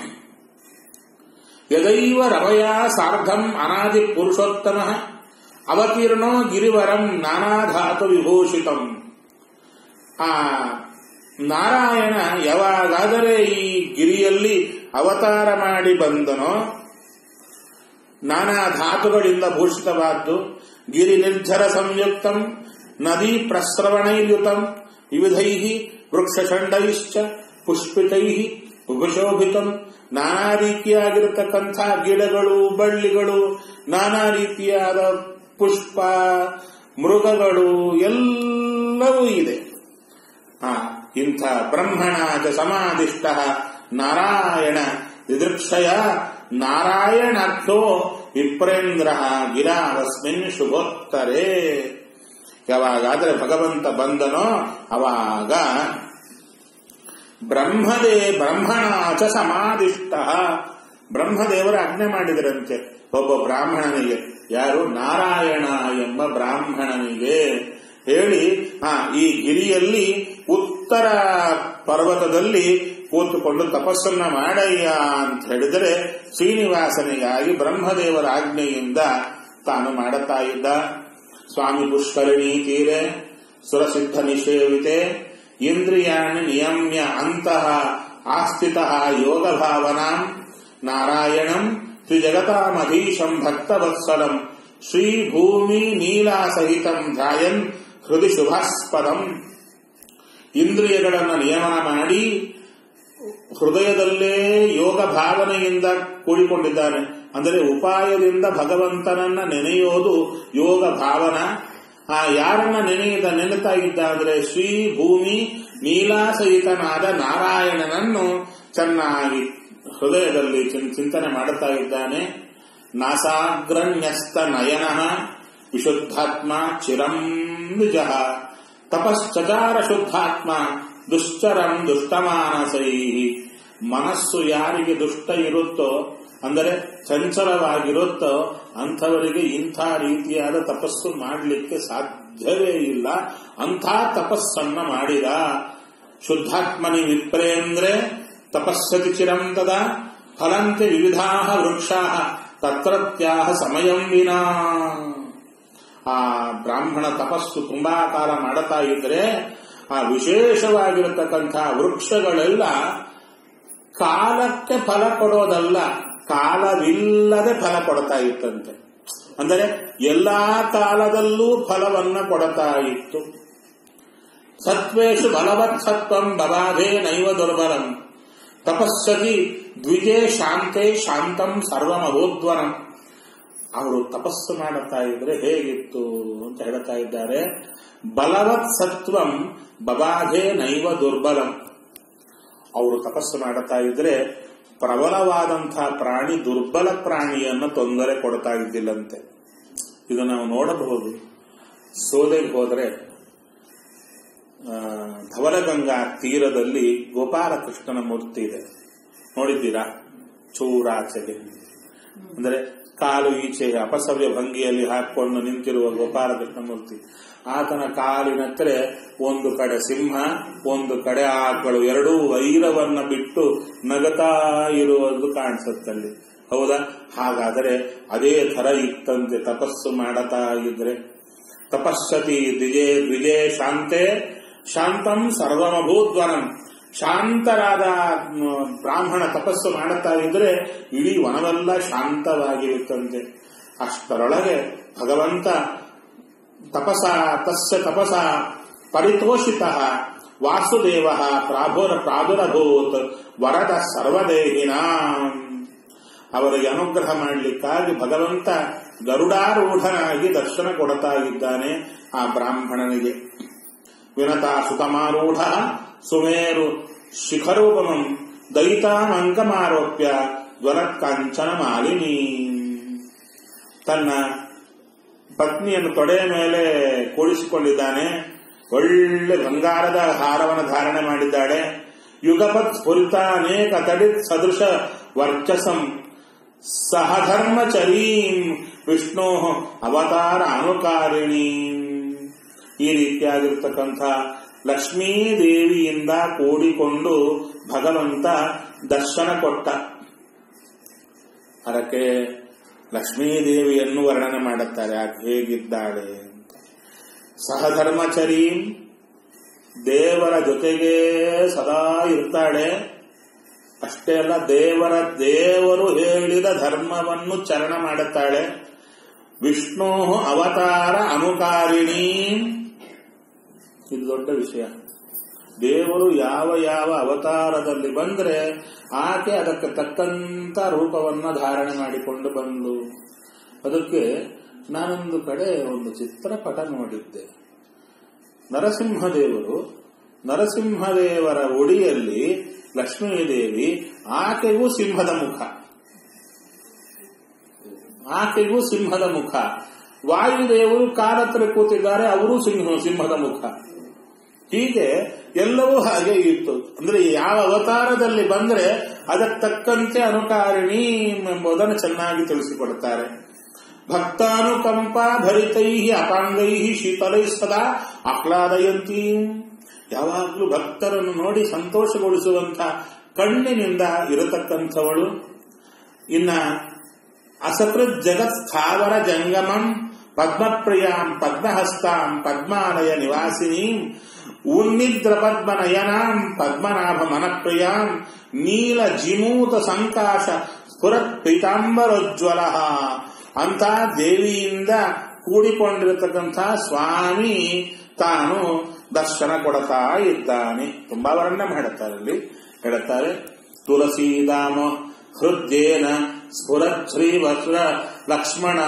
ಯದೈವ ರಮಯ ಸಾರ್ಧಂ ಅನಾದಿ ಪುರುಷೋತ್ತಮ ಅವತೀರ್ಣೋ ಗಿರಿವರಂ ನಾನಾಧಾತು ವಿಭೂಷಿತಂ ಆ ನಾರಾಯಣ ಯಾವಾಗಾದರೆ ಈ ಗಿರಿಯಲ್ಲಿ ಅವತಾರ ಮಾಡಿ ಬಂದನೋ ನಾನಾ ಧಾತುಗಳಿಂದ ಭೂಷಿತವಾದ್ದು ಗಿರಿ ನಿರ್ಜರ ಸಂಯುಕ್ತಂ ನದಿ ಪ್ರಸ್ರವಣೈರ್ಯುತಂ ವಿವಿಧೈ ವೃಕ್ಷಷಂಡೈಶ್ಚ ಪುಷ್ಪಿತೈ ಉಪಶೋಭಿತಂ ನಾನಾ ರೀತಿಯಾಗಿರತಕ್ಕಂಥ ಗಿಡಗಳು ಬಳ್ಳಿಗಳು ನಾನಾ ರೀತಿಯಾದ ಪುಷ್ಪ ಮೃಗಗಳು ಎಲ್ಲವೂ ಇದೆ ಆ ಇಂಥ ಬ್ರಹ್ಮಣಾಚ ಸಮಾಧಿಷ್ಟ ನಾರಾಯಣ ದಿದೃಕ್ಷಯ ನಾರಾಯಣಾಖ್ಯೋ ವಿಪ್ರೇಂದ್ರ ಗಿರಾವಸ್ಮಿನ್ ಶುಭೋತ್ತರೇ ಯಾವಾಗಾದ್ರೆ ಭಗವಂತ ಬಂದನೋ ಅವಾಗ ಬ್ರಹ್ಮದೇ ಬ್ರಹ್ಮಣಾಚ ಸಮಾಧಿಷ್ಟ ಬ್ರಹ್ಮದೇವರ ಆಜ್ಞೆ ಮಾಡಿದರಂತೆ ಒಬ್ಬ ಬ್ರಾಹ್ಮಣನಿಗೆ ಯಾರು ನಾರಾಯಣ ಎಂಬ ಬ್ರಾಹ್ಮಣನಿಗೆ ಹೇಳಿ ಆ ಈ ಗಿರಿಯಲ್ಲಿ ಉತ್ತರ ಪರ್ವತದಲ್ಲಿ ಕೂತುಕೊಂಡು ತಪಸ್ಸನ್ನ ಮಾಡಯ್ಯ ಅಂತ ಹೇಳಿದರೆ ಶ್ರೀನಿವಾಸನಿಗಾಗಿ ಬ್ರಹ್ಮದೇವರ ಆಜ್ಞೆಯಿಂದ ತಾನು ಮಾಡುತ್ತಾ ಇದ್ದ ಸ್ವಾಮಿ ಪುಷ್ಕರಿಣಿ ತೀರೆ ಸುರಸಿದ್ಧ ನಿಷೇವಿತೆ ಇಂದ್ರಿಯಾಣಿ ನಿಯಮ್ಯ ಅಂತಃ ಆಸ್ಥಿತ ಯೋಗ ಭಾವನಾಂ ನಾರಾಯಣಂ ತ್ರಿಜಗತಾಮಧೀಶಂ ಭಕ್ತವತ್ಸಲಂ ಶ್ರೀ ಭೂಮಿ ನೀಲಾಸಹಿತಂ ಧ್ಯಾಯನ್ ಹೃದಯ ಶುಭಾಸ್ಪದಂ ಇಂದ್ರಿಯಗಳನ್ನು ನಿಯಮನ ಮಾಡಿ ಹೃದಯದಲ್ಲೇ ಯೋಗ ಭಾವನೆಯಿಂದ ಕೂಡಿಕೊಂಡಿದ್ದಾನೆ ಅಂದರೆ ಉಪಾಯದಿಂದ ಭಗವಂತನನ್ನ ನೆನೆಯೋದು ಯೋಗ ಭಾವನ ಆ ಯಾರನ್ನ ನೆನೆಯದ ನೆನೆತಾ ಇದ್ದ ಅಂದ್ರೆ ಶ್ರೀ ಭೂಮಿ ನೀಲಾಸಹಿತನಾದ ನಾರಾಯಣನನ್ನು ಚೆನ್ನಾಗಿ ಹೃದಯದಲ್ಲಿ ಚಿನ್- ಚಿಂತನೆ ಮಾಡುತ್ತಾ ಇದ್ದಾನೆ ನಾಸಾಗ್ರನ್ಯಸ್ತ ನಯನ ವಿಶುದ್ಧಾತ್ಮ ಚಿರಂ ನಿಜ ತಪಶ್ಚಚಾರ ಶುದ್ಧಾತ್ಮ ದುಶ್ಚರಂ ದುಷ್ಟಮಾನಸೈ ಮನಸ್ಸು ಯಾರಿಗೆ ದುಷ್ಟ ಇರುತ್ತೋ ಅಂದರೆ ಚಂಚಲವಾಗಿರುತ್ತೋ ಅಂಥವರಿಗೆ ಇಂಥ ರೀತಿಯಾದ ತಪಸ್ಸು ಮಾಡಲಿಕ್ಕೆ ಸಾಧ್ಯವೇ ಇಲ್ಲ ಅಂಥ ತಪಸ್ಸನ್ನ ಮಾಡಿದ ಶುದ್ಧಾತ್ಮನಿ ವಿಪ್ರೇಂದ್ರೆ ತಪಸ್ಸತಿ ಚಿರಂ ತದ ಫಲಂತೆ ವಿವಿಧಾ ವೃಕ್ಷಾ ತತ್ರತ್ಯಾಹ ಸಮಯಂ ವಿನಾ ಆ ಬ್ರಾಹ್ಮಣ ತಪಸ್ಸು ತುಂಬಾ ಕಾಲ ಮಾಡುತ್ತಾ ಇದ್ರೆ ಆ ವಿಶೇಷವಾಗಿರತಕ್ಕಂಥ ವೃಕ್ಷಗಳೆಲ್ಲ ಕಾಲಕ್ಕೆ ಫಲ ಕೊಡೋದಲ್ಲ ಕಾಲವಿಲ್ಲದೆ ಫಲ ಕೊಡ್ತಾ ಇತ್ತಂತೆ ಅಂದರೆ ಎಲ್ಲಾ ಕಾಲದಲ್ಲೂ ಫಲವನ್ನ ಕೊಡ್ತಾ ಇತ್ತು ಸತ್ವೇಶು ಬಲವತ್ ಸತ್ವಂ ಬಲಾಧೇ ನೈವ ದುರ್ಬಲಂ ತಪಸ್ಸತಿ ದ್ವಿಜೇ ಶಾಂತೆ ಶಾಂತಂ ಸರ್ವಮಹೋದ್ವರಂ ಅವರು ತಪಸ್ಸು ಮಾಡುತ್ತಾ ಇದ್ರೆ ಹೇಗಿತ್ತು ಅಂತ ಹೇಳ್ತಾ ಇದ್ದಾರೆ ಬಲವತ್ ಸತ್ವಂ ಬಬಾಧೆ ನೈವ ದುರ್ಬಲಂ ಅವರು ತಪಸ್ಸು ಮಾಡುತ್ತಾ ಇದ್ರೆ ಪ್ರಬಲವಾದಂತಹ ಪ್ರಾಣಿ ದುರ್ಬಲ ಪ್ರಾಣಿಯನ್ನು ತೊಂದರೆ ಕೊಡ್ತಾ ಇದ್ದಿಲ್ಲಂತೆ ಇದು ನಾವು ನೋಡಬಹುದು ಸೋದೆಗೆ ಹೋದ್ರೆ ಆ, ಧವಲಗಂಗಾ ತೀರದಲ್ಲಿ ಗೋಪಾಲಕೃಷ್ಣನ ಮೂರ್ತಿ ಇದೆ ನೋಡಿದ್ದೀರಾ ಚೂರಾಚೆಗೆ ಅಂದರೆ ಕಾಲು ಈಚೆ ಅಪಸವ್ಯ ಭಂಗಿಯಲ್ಲಿ ಹಾಕೊಂಡು ನಿಂತಿರುವ ಗೋಪಾಲಕೃಷ್ಣ ಮೂರ್ತಿ ಆತನ ಕಾಲಿನತ್ತರೆ ಒಂದು ಕಡೆ ಸಿಂಹ ಒಂದು ಕಡೆ ಆಕಳು ಎರಡೂ ವೈರವನ್ನ ಬಿಟ್ಟು ನಗತಾ ಇರುವುದು ಕಾಣಿಸುತ್ತಲ್ಲಿ ಹೌದಾ ಹಾಗಾದರೆ ಅದೇ ಥರ ಇತ್ತಂತೆ ತಪಸ್ಸು ಮಾಡತಾ ಇದ್ರೆ ತಪಸ್ಸತಿ ದ್ವಿಜೇ ದ್ವಿಜೇ ಶಾಂತೆ ಶಾಂತಂ ಸರ್ವಮಭೂದ್ವನಂ ಶಾಂತರಾದ ಮ್, ಬ್ರಾಹ್ಮಣ ತಪಸ್ಸು ಮಾಡುತ್ತಾ ಇದ್ರೆ ಇಡೀ ವನವೆಲ್ಲ ಶಾಂತವಾಗಿರುತ್ತಂತೆ ಅಷ್ಟರೊಳಗೆ ಭಗವಂತ ತಪಸ ತಸ್ಯ ತಪಸ ಪರಿತೋಷಿತ ವಾಸುದೇವ ಪ್ರಾಭುರ ಪ್ರಾದುರಭೂತ್ ವರದ ಸರ್ವದೇಹಿನ ಅವರಿಗೆ ಅನುಗ್ರಹ ಮಾಡಲಿಕ್ಕಾಗಿ ಭಗವಂತ ಗರುಡಾರೂಢನಾಗಿ ದರ್ಶನ ಕೊಡ್ತಾ ಇದ್ದಾನೆ ಆ ಬ್ರಾಹ್ಮಣನಿಗೆ ವಿನತಾ ಸುತಮಾರೂಢ ಸುಮೇರು ಶಿಖರೂಪಮಂ ದಯಿತಾಮಂಕಮಾರೋಪ್ಯ ಜ್ವರಕಾಂಚನ ಮಾಲಿನಿ ತನ್ನ ಪತ್ನಿಯನ್ನು ತೊಡೆಯ ಮೇಲೆ ಕೂಡಿಸಿಕೊಂಡಿದ್ದಾನೆ ಒಳ್ಳೆ ಬಂಗಾರದ ಹಾರವನ್ನು ಧಾರಣೆ ಮಾಡಿದ್ದಾಳೆ ಯುಗಪತ್ ಸ್ಫುರಿತ ಅನೇಕ ತಡಿತ್ ಸದೃಶ ವರ್ಚಸಂ ಸಹಧರ್ಮಚರೀಂ ವಿಷ್ಣು ಅವತಾರ ಅನುಕಾರಿಣಿ ಈ ರೀತಿಯಾಗಿರ್ತಕ್ಕಂಥ ಲಕ್ಷ್ಮೀದೇವಿಯಿಂದ ಕೂಡಿಕೊಂಡು ಭಗವಂತ ದರ್ಶನ ಕೊಟ್ಟ ಅದಕ್ಕೆ ಲಕ್ಷ್ಮೀದೇವಿಯನ್ನು ವರ್ಣನೆ ಮಾಡುತ್ತಾರೆ ಆಕೆ ಹೇಗಿದ್ದಾಳೆ ಅಂತ ಸಹಧರ್ಮಚರಿ ದೇವರ ಜೊತೆಗೆ ಸದಾ ಇರ್ತಾಳೆ ಅಷ್ಟೇ ಅಲ್ಲ ದೇವರ ದೇವರು ಹೇಳಿದ ಧರ್ಮವನ್ನು ಚರಣ ಮಾಡುತ್ತಾಳೆ ವಿಷ್ಣು ಅವತಾರ ಅನುಕಾರಿಣಿ ಇದು ದೊಡ್ಡ ವಿಷಯ ದೇವರು ಯಾವ ಯಾವ ಅವತಾರದಲ್ಲಿ ಬಂದ್ರೆ ಆಕೆ ಅದಕ್ಕೆ ತಕ್ಕಂತ ರೂಪವನ್ನ ಧಾರಣೆ ಮಾಡಿಕೊಂಡು ಬಂದು ಅದಕ್ಕೆ ನಾನೊಂದು ಕಡೆ ಒಂದು ಚಿತ್ರಪಟ ನೋಡಿದ್ದೆ ನರಸಿಂಹದೇವರು ನರಸಿಂಹದೇವರ ಒಡಿಯಲ್ಲಿ ಲಕ್ಷ್ಮೀದೇವಿ ಆಕೆಗೂ ಸಿಂಹದ ಮುಖ ಆಕೆಗೂ ಸಿಂಹದ ಮುಖ ವಾಯುದೇವರು ಕಾಲತ್ರ ಕೂತಿದ್ದಾರೆ ಅವರು ಸಿಂಹ ಸಿಂಹದ ಮುಖ ಹೀಗೆ ಎಲ್ಲವೂ ಹಾಗೆ ಇತ್ತು ಅಂದ್ರೆ ಯಾವ ಅವತಾರದಲ್ಲಿ ಬಂದ್ರೆ ಅದಕ್ಕೆ ತಕ್ಕಂತೆ ಅನುಕಾರಿಣಿ ಎಂಬುದನ್ನು ಚೆನ್ನಾಗಿ ತಿಳಿಸಿಕೊಡುತ್ತಾರೆ ಭಕ್ತಾನುಕಂಪ ಭರಿತೈ ಅಪಾಂಗೈ ಶೀತಲೈ ಸದಾ ಆಹ್ಲಾದಯಂತಿ ಯಾವಾಗಲೂ ಭಕ್ತರನ್ನು ನೋಡಿ ಸಂತೋಷಗೊಳಿಸುವಂತ ಕಣ್ಣಿನಿಂದ ಇರತಕ್ಕಂಥವಳು ಇನ್ನ ಅಸಕೃತ್ ಜಗತ್ ಸ್ಥಾವರ ಜಂಗಮಂ ಪದ್ಮಪ್ರಿಯಾಂ ಪದ್ಮಹಸ್ತಾಂ ಪದ್ಮಾಲಯ ನಿವಾಸಿನೀಂ ಉನ್ನಿದ್ರ ಪದ್ಮನಯನಾಂ ಪದ್ಮನಾಭ ಮನಪ್ರಿಯಾಂ ನೀಲ ಜಿಮೂತ ಸಂಕಾಶ ಸ್ಫುರತ್ ಪೀತಾಂಬರೋಜ್ವಲ ಅಂತ ದೇವಿಯಿಂದ ಕೂಡಿಕೊಂಡಿರತಕ್ಕಂಥ ಸ್ವಾಮಿ ತಾನು ದರ್ಶನ ಕೊಡ್ತಾ ಇದ್ದಾನೆ ತುಂಬಾ ವರ್ಣನೆ ಮಾಡುತ್ತಾರೆ ಅಲ್ಲಿ ಹೇಳುತ್ತಾರೆ ತುಳಸೀದಾಮ ಹೃದಯೇನ ಸ್ಫುರತ್ ಶ್ರೀ ವಸ್ತ್ರ ಲಕ್ಷ್ಮಣ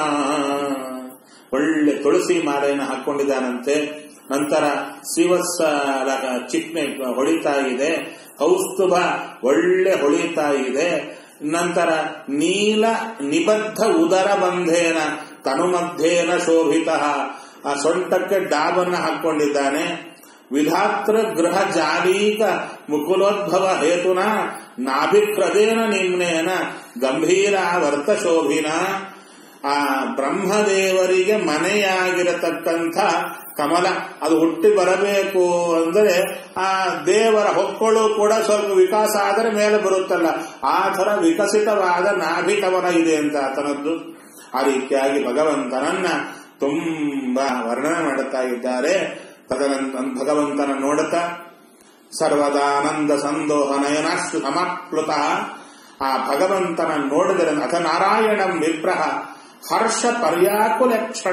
ಒಳ್ಳೆ ತುಳಸಿ ಮಾಲೆಯನ್ನು ಹಾಕೊಂಡಿದ್ದಾನಂತೆ ನಂತರ ಶಿವಸ್ಸ ಚಿಕ್ನೆ ಹೊಳಿತಾ ಇದೆ ಕೌಸ್ತುಭ ಒಳ್ಳೆ ಹೊಳಿತಾ ಇದೆ ನಂತರ ನೀಲ ನಿಬದ್ಧ ಉದರ ಬಂಧೇನ ತನುಮಧ್ಯೇನ ಶೋಭಿತ ಆ ಸೊಂಟಕ್ಕೆ ಡಾಬನ್ನ ಹಾಕೊಂಡಿದ್ದಾನೆ ವಿಧಾತೃ ಗೃಹ ಜಾಲೀಕ ಮುಕುಲೋದ್ಭವ ಹೇತುನ ನಾಭಿಕ್ರದೇನ ನಿಮ್ನೇನ ಗಂಭೀರ ವರ್ತ ಶೋಭಿನ ಆ ಬ್ರಹ್ಮದೇವರಿಗೆ ಮನೆಯಾಗಿರತಕ್ಕಂಥ ಕಮಲ ಅದು ಹುಟ್ಟಿ ಬರಬೇಕು ಅಂದರೆ ಆ ದೇವರ ಹೊಕ್ಕಳು ಕೂಡ ಸ್ವಲ್ಪ ವಿಕಾಸ ಆದರೆ ಮೇಲೆ ಬರುತ್ತಲ್ಲ ಆ ಥರ ವಿಕಸಿತವಾದ ನಾಭಿಕವನ ಇದೆ ಅಂತ ಆತನದ್ದು ಆ ರೀತಿಯಾಗಿ ಭಗವಂತನನ್ನ ತುಂಬಾ ವರ್ಣನೆ ಮಾಡುತ್ತಾ ಇದ್ದಾರೆ ತದನಂತರ ಭಗವಂತನ ನೋಡುತ್ತಾ ಸರ್ವದಾನಂದ ಸಂದೋಹ ನಯನಾಶ್ರು ಸಮಾಪ್ಲುತ ಆ ಭಗವಂತನ ನೋಡಿದರೆ ಅಥ ನಾರಾಯಣಂ ವಿಪ್ರಹ ಹರ್ಷ ಪರ್ಯಾಕುಲಕ್ಷಣ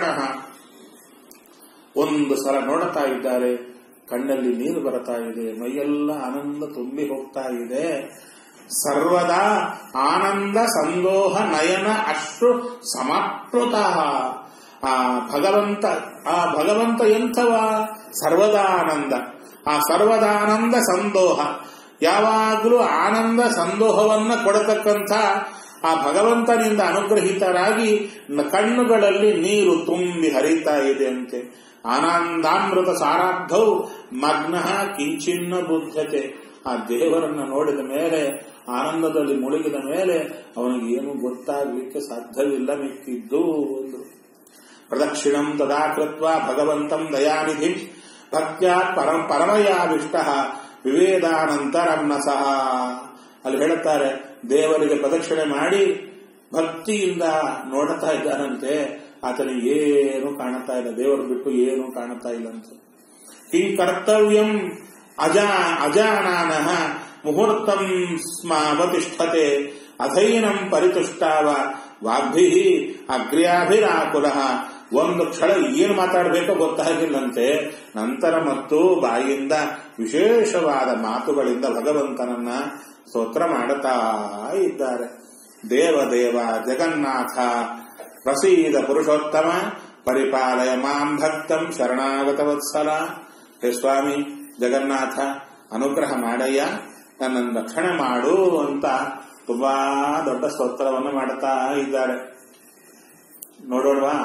ಒಂದು ಸಲ ನೋಡುತ್ತಾ ಇದ್ದಾರೆ ಕಣ್ಣಲ್ಲಿ ನೀರು ಬರ್ತಾ ಇದೆ ಮೈಯೆಲ್ಲ ಆನಂದ ತುಂಬಿ ಹೋಗ್ತಾ ಇದೆ ಸರ್ವದಾ ಆನಂದ ಸಂದೋಹ ನಯನ ಅಶ್ರು ಸಮಾಪ್ಲುತ ಆ ಭಗವಂತ ಆ ಭಗವಂತ ಎಂಥವ ಸರ್ವದಾನಂದ ಆ ಸರ್ವದಾನಂದ ಸಂದೋಹ ಯಾವಾಗಲೂ ಆನಂದ ಸಂದೋಹವನ್ನ ಕೊಡತಕ್ಕಂಥ ಆ ಭಗವಂತನಿಂದ ಅನುಗ್ರಹಿತರಾಗಿ ಕಣ್ಣುಗಳಲ್ಲಿ ನೀರು ತುಂಬಿ ಹರಿತಾ ಇದೆ ಅಂತೆ ಆನಂದಾಮೃತ ಸಾರಾಬ್ಧೌ ಮಗ್ನ ಕಿಂಚಿನ್ನ ಬುದ್ಧತೆ ಆ ದೇವರನ್ನ ನೋಡಿದ ಮೇಲೆ ಆನಂದದಲ್ಲಿ ಮುಳುಗಿದ ಮೇಲೆ ಅವನಿಗೆ ಏನು ಗೊತ್ತಾಗಲಿಕ್ಕೆ ಸಾಧ್ಯವಿಲ್ಲ ಮಿಕ್ಕಿದ್ದು ಒಂದು ಪ್ರದಕ್ಷಿಣಂ ತದಾ ಕೃತ್ವ ಭಗವಂತಂ ದಯಾನಿಧಿ ಭಕ್ತ್ಯಾ ಪರಂ ಪರಮಯಾವಿಷ್ಟ ವಿವೇದಾನಂತರಂ ನ ಸಹ ಅಲ್ಲಿ ಹೇಳುತ್ತಾರೆ ದೇವರಿಗೆ ಪ್ರದಕ್ಷಿಣೆ ಮಾಡಿ ಭಕ್ತಿಯಿಂದ ನೋಡುತ್ತಾ ಇದ್ದಾನಂತೆ ಆತನಿಗೆ ಏನು ಕಾಣುತ್ತಾ ಇಲ್ಲ ದೇವರು ಬಿಟ್ಟು ಏನು ಕಾಣುತ್ತಾ ಇಲ್ಲಂತೆ ಕಿಂ ಕರ್ತವ್ಯಂ ಅಜಾ ಅಜಾನಾನಃ ಮುಹೂರ್ತಂ ಸ್ಮಾವತಿಷ್ಠತೆ ಅಧೈನಂ ಪರಿತುಷ್ಟಾವ ವಾಗ್ಭಿ ಅಗ್ರ್ಯಾಭಿರಾಕುಲ ಒಂದು ಕ್ಷಣ ಏನು ಮಾತಾಡಬೇಕೋ ಗೊತ್ತಾಗಿಲ್ಲಂತೆ ನಂತರ ಮತ್ತು ಬಾಯಿಯಿಂದ ವಿಶೇಷವಾದ ಮಾತುಗಳಿಂದ ಭಗವಂತನನ್ನ ಸ್ತೋತ್ರ ಮಾಡುತ್ತಾ ಇದ್ದಾರೆ ದೇವದೇವ ಜಗನ್ನಾಥ ಪ್ರಸೀದ ಪುರುಷೋತ್ತಮ ಪರಿಪಾಲಯ ಮಾಂ ಭಕ್ತಂ ಶರಣಾಗತ ವತ್ಸಲ ಹೇ ಸ್ವಾಮಿ ಜಗನ್ನಾಥ ಅನುಗ್ರಹ ಮಾಡಯ್ಯ ನನ್ನನ್ನು ರಕ್ಷಣೆ ಮಾಡು ಅಂತ ತುಂಬಾ ದೊಡ್ಡ ಸ್ತೋತ್ರವನ್ನು ಮಾಡುತ್ತಾ ಇದ್ದಾರೆ ನೋಡೋಣವಾ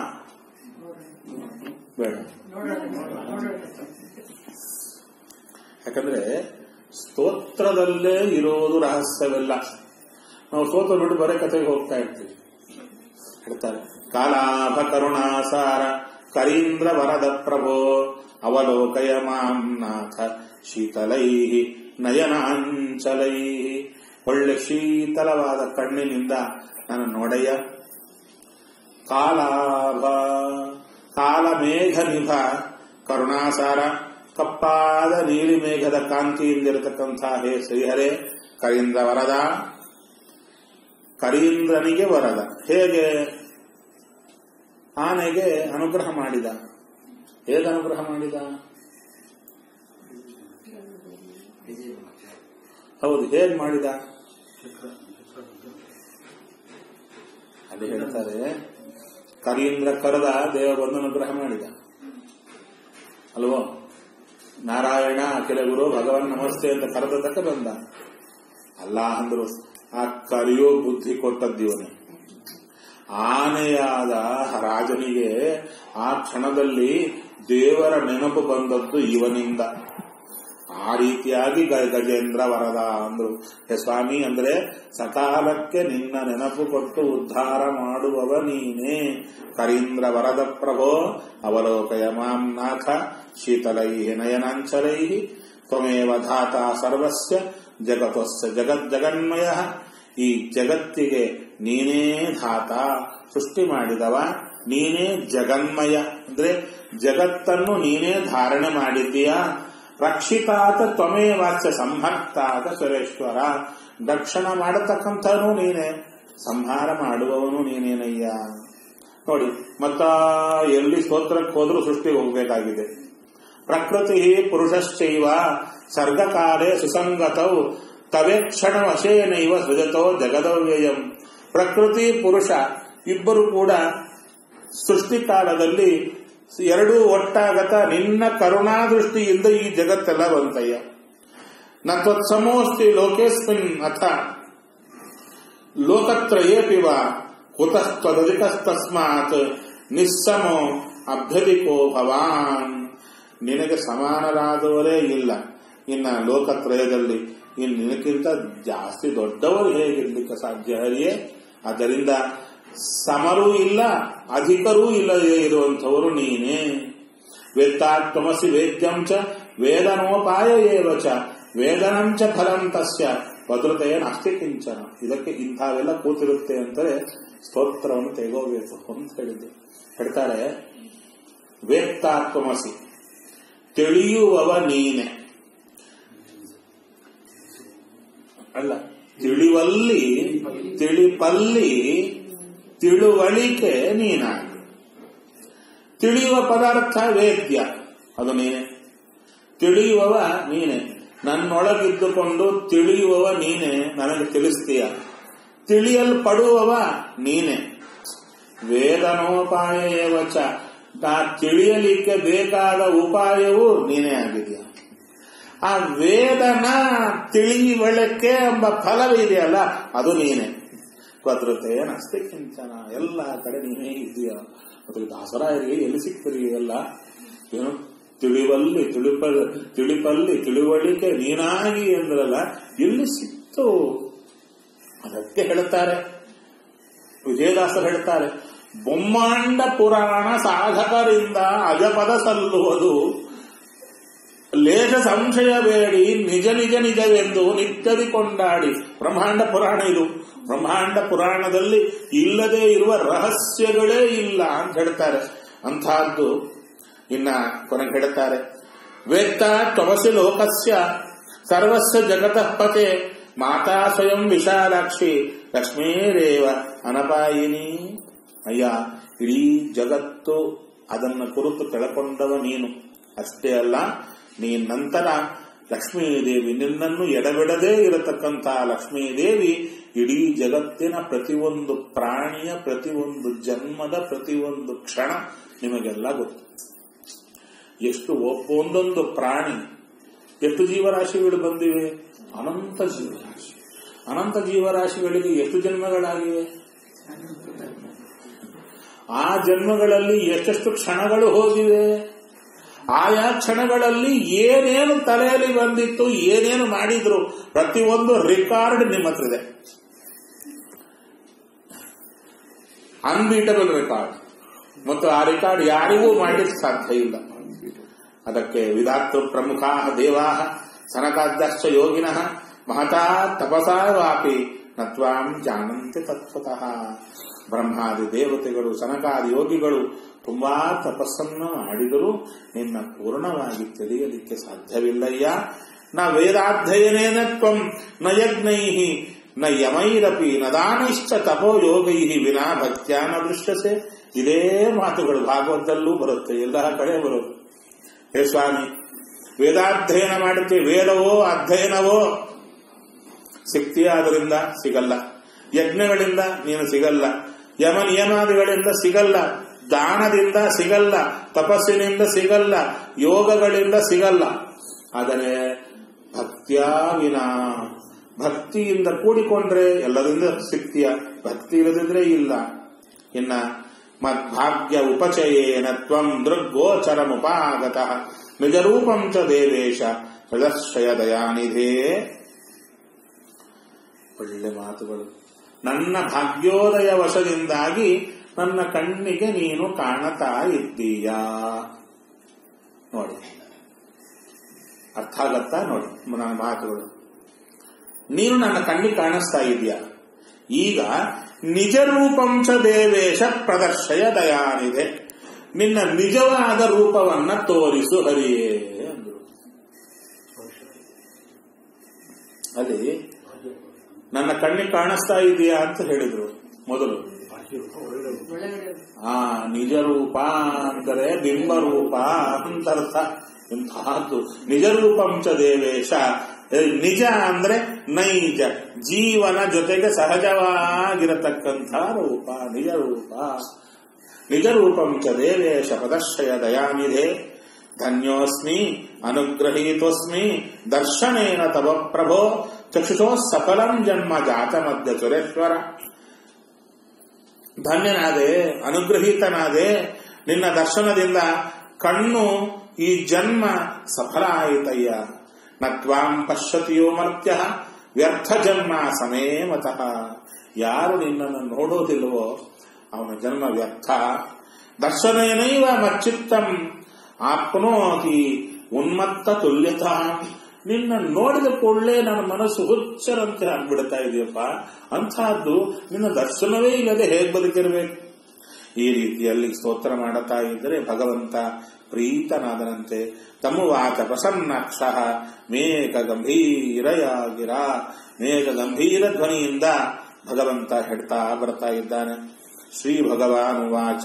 ಬೇಡ ಯಾಕಂದ್ರೆ ಸ್ತೋತ್ರದಲ್ಲೇ ಇರೋದು ರಹಸ್ಯವಿಲ್ಲ ನಾವು ಸ್ತೋತ್ರ ನೋಡಿ ಬರೇ ಕಥೆಗೆ ಹೋಗ್ತಾ ಇರ್ತೀವಿ ಹೇಳ್ತಾರೆ ಕಾಲಾಭ ಕರುಣಾಸಾರ ಕರೀಂದ್ರ ವರದ ಪ್ರಭೋ ಅವಲೋಕಯ ಮಾಂ ನಾಥ ಶೀತಲೈ ನಯನಾಂಚಲೈ ಒಳ್ಳೆ ಶೀತಲವಾದ ಕಣ್ಣಿನಿಂದ ನಾನು ನೋಡೆಯ ಕಾಲಾಭ ಕಾಲಮೇಘ ನಿಭ ಕರುಣಾಸಾರ ಕಪ್ಪಾದ ನೀಲಿ ಮೇಘದ ಕಾಂತಿಯಿಂದಿರತಕ್ಕಂಥ ಹೇ ಶ್ರೀಹರೇ ಕರೀಂದ್ರ ವರದ ಕರೀಂದ್ರನಿಗೆ ವರದ ಹೇಗೆ ಆನೆಗೆ ಅನುಗ್ರಹ ಮಾಡಿದ ಹೇಗೆ ಅನುಗ್ರಹ ಮಾಡಿದ ಹೌದು ಹೇಗೆ ಮಾಡಿದ ಅಲ್ಲಿ ಹೇಳ್ತಾರೆ ಕರೀಂದ್ರ ಕರೆದ ದೇವ ಬಂದು ಅನುಗ್ರಹ ಮಾಡಿದ ಅಲ್ವೋ ನಾರಾಯಣ ಅಖಿಲ ಗುರು ಭಗವನ್ ನಮಸ್ತೆ ಅಂತ ಕರೆದದ್ದಕ್ಕೆ ಬಂದ ಅಲ್ಲ ಅಂದ್ರು ಆ ಕರೆಯೋ ಬುದ್ಧಿ ಕೊಟ್ಟದ್ದೀವನೇ ಆನೆಯಾದ ರಾಜನಿಗೆ ಆ ಕ್ಷಣದಲ್ಲಿ ದೇವರ ನೆನಪು ಬಂದದ್ದು ಇವನಿಂದ ಆ ರೀತಿಯಾಗಿ ಗ- ಗಜೇಂದ್ರ ವರದ ಅಂದ್ರು ಹೇ ಸ್ವಾಮಿ ಅಂದ್ರೆ ಸಕಾಲಕ್ಕೆ ನಿನ್ನ ನೆನಪು ಕೊಟ್ಟು ಉದ್ಧಾರ ಮಾಡುವವ ನೀನೇ ಕರೀಂದ್ರ ವರದ ಪ್ರಭೋ ಅವಲೋಕಯ ಮಾಂ ನಾಥ ಶೀತಲೈ ನಯನಾಂಚಲೈ ತ್ವಮೇವ ಧಾತ ಸರ್ವಸ್ಯ ಜಗತಸ್ಯ ಜಗಜ್ಜಗನ್ಮಯ ಈ ಜಗತ್ತಿಗೆ ನೀನೇ ಧಾತ ಸೃಷ್ಟಿ ಮಾಡಿದವ ನೀನೇ ಜಗನ್ಮಯ ಅಂದ್ರೆ ಜಗತ್ತನ್ನು ನೀನೇ ಧಾರಣೆ ಮಾಡಿದ್ದೀಯಾ ರಕ್ಷಿತಾತ ತ್ವಮೇ ವಾಚ್ಯ ಸಂಹರ್ತಾತ ಸುರೇಶ್ವರ ದಕ್ಷಿಣ ಮಾಡತಕ್ಕಂಥವನು ನೀನೇ ಸಂಹಾರ ಮಾಡುವವನು ನೀನೇನಯ್ಯ ನೋಡಿ ಮತ್ತ ಎಲ್ಲಿ ಸ್ತೋತ್ರಕ್ಕೆ ಹೋದ್ರೂ ಸೃಷ್ಟಿಗೆ ಹೋಗಬೇಕಾಗಿದೆ ಪ್ರಕೃತಿ ಪುರುಷಶ್ಚೈವ ಸರ್ಗಕಾಲೇ ಸುಸಂಗತೌ ತವೇಕ್ಷಣ ವಶೇನೈವ ಸೃಜತೋ ಜಗದವ್ಯಯಂ ಪ್ರಕೃತಿ ಪುರುಷ ಇಬ್ಬರು ಕೂಡ ಸೃಷ್ಟಿಕಾಲದಲ್ಲಿ ಎರಡೂ ಒಟ್ಟಾಗತ ನಿನ್ನ ಕರುಣಾದೃಷ್ಟಿಯಿಂದ ಈ ಜಗತ್ತೆಲ್ಲ ಬಂತಯ್ಯ ನ ತ್ವತ್ಸಮೋಸ್ತಿ ಲೋಕೇಸ್ಮಿನ್ ಅಥ ಲೋಕತ್ರಯೇಪಿವ ಕುತಸ್ತದಧಿಕಸ್ತಸ್ಮಾತ್ ನಿಸ್ಸಮೋ ಅಭ್ಯಧಿಕೋ ಭವಾನ್ ನಿನಗೆ ಸಮಾನರಾದವರೇ ಇಲ್ಲ ಇನ್ನ ಲೋಕತ್ರಯದಲ್ಲಿ ಇನ್ನು ನಿನಕ್ಕಿಂತ ಜಾಸ್ತಿ ದೊಡ್ಡವರು ಹೇಗಿರ್ಲಿಕ್ಕೆ ಸಾಧ್ಯ ಹರಿಯೇ ಆದ್ದರಿಂದ ಸಮರೂ ಇಲ್ಲ ಅಧಿಕರೂ ಇಲ್ಲದೆ ಇರುವಂಥವರು ನೀನೇ ವೇತ್ತಾತ್ಮಸಿ ವೇದ್ಯಂ ಚ ವೇದನೋಪಾಯ ಏವ ಚ ವೇದನಂ ಚ ಫಲಂ ತಸ್ಯ ಭದ್ರತೆಯ ನಾಸ್ತಿ ಕಿಂಚನ ಇದಕ್ಕೆ ಇಂಥವೆಲ್ಲ ಕೂತಿರುತ್ತೆ ಅಂತಾರೆ ಸ್ತೋತ್ರವನ್ನು ತೆಗೋಬೇಕು ಅಂತ ಹೇಳಿದ್ರು ಹೇಳ್ತಾರೆ ವೇತ್ತಾತ್ಮಸಿ ತಿಳಿಯುವವ ನೀನೆ ಅಲ್ಲ ತಿಳಿವಲ್ಲಿ ತಿಳಿಪಲ್ಲಿ ತಿಳುವಳಿಕೆ ನೀನಾಗಿ ತಿಳಿಯುವ ಪದಾರ್ಥ ವೇದ್ಯ ಅದು ನೀನೆ ತಿಳಿಯುವವ ನೀನೆ ನನ್ನೊಳಗಿದ್ದುಕೊಂಡು ತಿಳಿಯುವವ ನೀನೆ ನನಗೆ ತಿಳಿಸ್ತೀಯ ತಿಳಿಯಲ್ಪಡುವವ ನೀನೆ ವೇದನೋಪಾಯ ಏವಚ ನಾ ತಿಳಿಯಲಿಕ್ಕೆ ಬೇಕಾದ ಉಪಾಯವೂ ನೀನೇ ಆಗಿದೆಯಾ ಆ ವೇದನ ತಿಳಿವಳಿಕೆ ಎಂಬ ಫಲವಿದೆಯಲ್ಲ ಅದು ನೀನೆ ಭದ್ರತೆ ನಸ್ತಿ ಕಿಂಚನ ಎಲ್ಲ ಕಡೆ ನೀನೇ ಇದೆಯಾ ಅದು ದಾಸರಾಯರಿಗೆ ಎಲ್ಲಿ ಸಿಗ್ತೀರಿ ಎಲ್ಲ ಏನು ತಿಳಿವಲ್ಲಿ ತಿಳಿಪ ತಿಳಿಪಲ್ಲಿ ತಿಳುವಳಿಕೆ ನೀನಾಗಿ ಎಂದ್ರಲ್ಲ ಎಲ್ಲಿ ಸಿಕ್ತು ಅದಕ್ಕೆ ಹೇಳ್ತಾರೆ ವಿಜಯದಾಸರು ಹೇಳ್ತಾರೆ ಬೊಮ್ಮಾಂಡ ಪುರಾಣ ಸಾಧಕರಿಂದ ಅಜಪದ ಸಲ್ಲುವುದು ಲೇಖ ಸಂಶಯ ಬೇಡಿ ನಿಜ ನಿಜ ನಿಜವೆಂದು ನಿತ್ಯದಿ ಕೊಂಡಾಡಿ ಬ್ರಹ್ಮಾಂಡ ಪುರಾಣ ಇದು ಬ್ರಹ್ಮಾಂಡ ಪುರಾಣದಲ್ಲಿ ಇಲ್ಲದೆ ಇರುವ ರಹಸ್ಯಗಳೇ ಇಲ್ಲ ಅಂತ ಹೇಳ್ತಾರೆ ಅಂತಹದ್ದು ಇನ್ನ ಕೊನೆಗೆ ಹೇಳ್ತಾರೆ ವೇತ್ತ ತ್ವಮಸಿ ಲೋಕಸ್ಯ ಸರ್ವಸ್ವ ಜಗತಃ ಪತೆ ಮಾತಾ ಸ್ವಯಂ ವಿಶಾಲಾಕ್ಷಿ ಲಕ್ಷ್ಮೀರೇವ ಅನಪಾಯಿನಿ ಅಯ್ಯ ಇಡೀ ಜಗತ್ತು ಅದನ್ನು ಕುರಿತು ತಿಳ್ಕೊಂಡವ ನೀನು ಅಷ್ಟೇ ಅಲ್ಲ ನೀ ನಂತರ ಲಕ್ಷ್ಮೀದೇವಿ ನಿನ್ನನ್ನು ಎಡಬಿಡದೇ ಇರತಕ್ಕಂಥ ಲಕ್ಷ್ಮೀದೇವಿ ಇಡೀ ಜಗತ್ತಿನ ಪ್ರತಿಯೊಂದು ಪ್ರಾಣಿಯ ಪ್ರತಿಯೊಂದು ಜನ್ಮದ ಪ್ರತಿಯೊಂದು ಕ್ಷಣ ನಿಮಗೆಲ್ಲ ಗೊತ್ತು ಎಷ್ಟು ಒಂದೊಂದು ಪ್ರಾಣಿ ಎಷ್ಟು ಜೀವರಾಶಿಗಳು ಬಂದಿವೆ ಅನಂತ ಜೀವರಾಶಿ ಅನಂತ ಜೀವರಾಶಿಗಳಿಗೆ ಎಷ್ಟು ಜನ್ಮಗಳಾಗಿವೆ ಆ ಜನ್ಮಗಳಲ್ಲಿ ಎಷ್ಟೆಷ್ಟು ಕ್ಷಣಗಳು ಹೋಗಿವೆ ಆಯಾ ಕ್ಷಣಗಳಲ್ಲಿ ಏನೇನು ತಲೆಯಲ್ಲಿ ಬಂದಿತ್ತು ಏನೇನು ಮಾಡಿದ್ರು ಪ್ರತಿಯೊಂದು ರೆಕಾರ್ಡ್ ನಿಮ್ಮ ಹತ್ರ ಇದೆ ಅನ್ಬೀಟಬಲ್ ರೆಕಾರ್ಡ್ ಮತ್ತು ಆ ರೆಕಾರ್ಡ್ ಯಾರಿಗೂ ಮಾಡಲಿಕ್ಕೆ ಸಾಧ್ಯ ಇಲ್ಲ ಅದಕ್ಕೆ ವಿಧಾತೃ ಪ್ರಮುಖಾ ದೇವಾ ಸನಕಾದ್ಯಶ್ಚ ಯೋಗಿನಃ ಮಹತಾ ತಪಸಾ ವಾಪಿ ನತ್ವಾಂ ಜಾನಂತೆ ತತ್ವತಃ ಬ್ರಹ್ಮಾದಿ ದೇವತೆಗಳು ಸನಕಾದಿ ಯೋಗಿಗಳು ತುಂಬಾ ತಪಸ್ಸನ್ನು ಮಾಡಿದರೂ ನಿನ್ನ ಪೂರ್ಣವಾಗಿ ತಿಳಿಯಲಿಕ್ಕೆ ಸಾಧ್ಯವಿಲ್ಲಯ್ಯ ನ ವೇದಾಧ್ಯಯನೇನ ತ್ವಂ ನ ಯಜ್ಞೈ ನ ಯಮೈರಪಿ ನ ದಾನೈಶ್ಚ ತಪೋ ಯೋಗೈ ವಿನಾ ಭಕ್ತ್ಯಾ ನ ದೃಷ್ಟಸೆ ಇದೇ ಮಾತುಗಳು ಭಾಗವತದಲ್ಲೂ ಬರುತ್ತೆ ಎಲ್ಲ ಕಡೆ ಬರುತ್ತೆ ಹೇ ಸ್ವಾಮಿ ವೇದಾಧ್ಯಯನ ಮಾಡುತ್ತೆ ವೇದವೋ ಅಧ್ಯಯನವೋ ಸಿಕ್ತಿಯಾದ್ರಿಂದ ಸಿಗಲ್ಲ ಯಜ್ಞಗಳಿಂದ ನೀನು ಸಿಗಲ್ಲ ಯಮ ನಿಯಮಾದಿಗಳಿಂದ ಸಿಗಲ್ಲ ದಾನದಿಂದ ಸಿಗಲ್ಲ ತಪಸ್ಸಿನಿಂದ ಸಿಗಲ್ಲ ಯೋಗಗಳಿಂದ ಸಿಗಲ್ಲ ಆದರೆ ಭಕ್ತಿಯ ವಿನ ಭಕ್ತಿಯಿಂದ ಕೂಡಿಕೊಂಡ್ರೆ ಎಲ್ಲರಿಂದ ಸಿಕ್ತಿಯ ಭಕ್ತಿ ಇಲ್ಲದಿದ್ರೆ ಇಲ್ಲ ಇನ್ನ ಮದ್ಭಾಗ್ಯ ಉಪಚಯೇನ ತ್ವಂ ದೃಗ್ಗೋಚರಮುಪಾಗತಃ ನಿಜರೂಪಂ ಚ ದೇವೇಶ ಪ್ರದರ್ಶಯ ದಯಾನಿಧೇ ಒಳ್ಳೆ ಮಾತುಗಳು ನನ್ನ ಭಾಗ್ಯೋದಯ ವಶದಿಂದಾಗಿ ನನ್ನ ಕಣ್ಣಿಗೆ ನೀನು ಕಾಣತಾ ಇದ್ದೀಯಾ ನೋಡಿ ಅರ್ಥ ಆಗತ್ತಾ ನೋಡಿ ನನ್ನ ಮಾತುಗಳು ನೀನು ನನ್ನ ಕಣ್ಣಿಗೆ ಕಾಣಿಸ್ತಾ ಇದೆಯಾ ಈಗ ನಿಜ ರೂಪಂಶ ದೇವೇಶ ಪ್ರದರ್ಶಯ ದಯಾನಿದೆ ನಿನ್ನ ನಿಜವಾದ ರೂಪವನ್ನ ತೋರಿಸು ಹರಿಯೇ ಅಂದರು ಅಲ್ಲಿ ನನ್ನ ಕಣ್ಣಿಗೆ ಕಾಣಿಸ್ತಾ ಇದೆಯಾ ಅಂತ ಹೇಳಿದ್ರು ಮೊದಲು ಒಳಗಡೆ ಆ ನಿಜ ರೂಪ ಅಂದರೆ ಬಿಂಬ ರೂಪ ಅಂತರ್ಥ ಇಂತಹದ್ದು ನಿಜ ರೂಪಂಚ ದೇವೇಶ ಏ, ನಿಜ ಅಂದ್ರೆ ನೈಜ ಜೀವನ ಜೊತೆಗೆ ಸಹಜವಾಗಿರತಕ್ಕಂಥ ರೂಪ ನಿಜ ರೂಪ ನಿಜ ರೂಪಂಚ ದೇವೇಶ ಪ್ರದರ್ಶಯ ದಯಾನಿಧೆ ಧನ್ಯೋಸ್ಮಿ ಅನುಗ್ರಹೀತೋಸ್ಮಿ ದರ್ಶನೇನ ತವ ಪ್ರಭೋ ಚಕ್ಷುಷೋ ಸಫಲಂ ಜನ್ಮ ಜಾತ ಮಧ್ಯ ಸುರೇಶ್ವರ ಧನ್ಯನಾದೆ ಅನುಗ್ರಹೀತನಾದೆ ನಿನ್ನ ದರ್ಶನದಿಂದ ಕಣ್ಣು ಈ ಜನ್ಮ ಸಫಲ ಆಯಿತಯ್ಯ ನತ್ವಾಂ ಪಶ್ಯತಿಯೋ ಮರ್ತ್ಯ ವ್ಯರ್ಥ ಜನ್ಮ ಸಮೇಮತಃ ಯಾರು ನಿನ್ನನ್ನು ನೋಡೋದಿಲ್ವೋ ಅವನ ಜನ್ಮ ವ್ಯರ್ಥ ದರ್ಶನೇನೈವ ಮಚ್ಚಿತ್ತಂ ಆಪ್ನೋತಿ ಉನ್ಮತ್ತ ತುಲ್ಯತ ನಿನ್ನ ನೋಡಿದ ಕೂಡಲೇ ನನ್ನ ಮನಸ್ಸು ಹುಚ್ಚರಂತೆ ಆಗ್ಬಿಡ್ತಾ ಇದೆಯಪ್ಪ ಅಂತಹದ್ದು ನಿನ್ನ ದರ್ಶನವೇ ಇಲ್ಲದೆ ಹೇಗೆ ಬದುಕಿರಬೇಕು ಈ ರೀತಿಯಲ್ಲಿ ಸ್ತೋತ್ರ ಮಾಡುತ್ತಾ ಇದ್ದರೆ ಭಗವಂತ ಪ್ರೀತನಾದನಂತೆ ತಮುವಾಚ ಪ್ರಸನ್ನಾಕ್ಷ ಮೇಘ ಗಂಭೀರಯಾಗಿರ ಮೇಘ ಗಂಭೀರ ಧ್ವನಿಯಿಂದ ಭಗವಂತ ಹೇಳ್ತಾ ಬರ್ತಾ ಇದ್ದಾನೆ ಶ್ರೀ ಭಗವಾನ್ ವಾಚ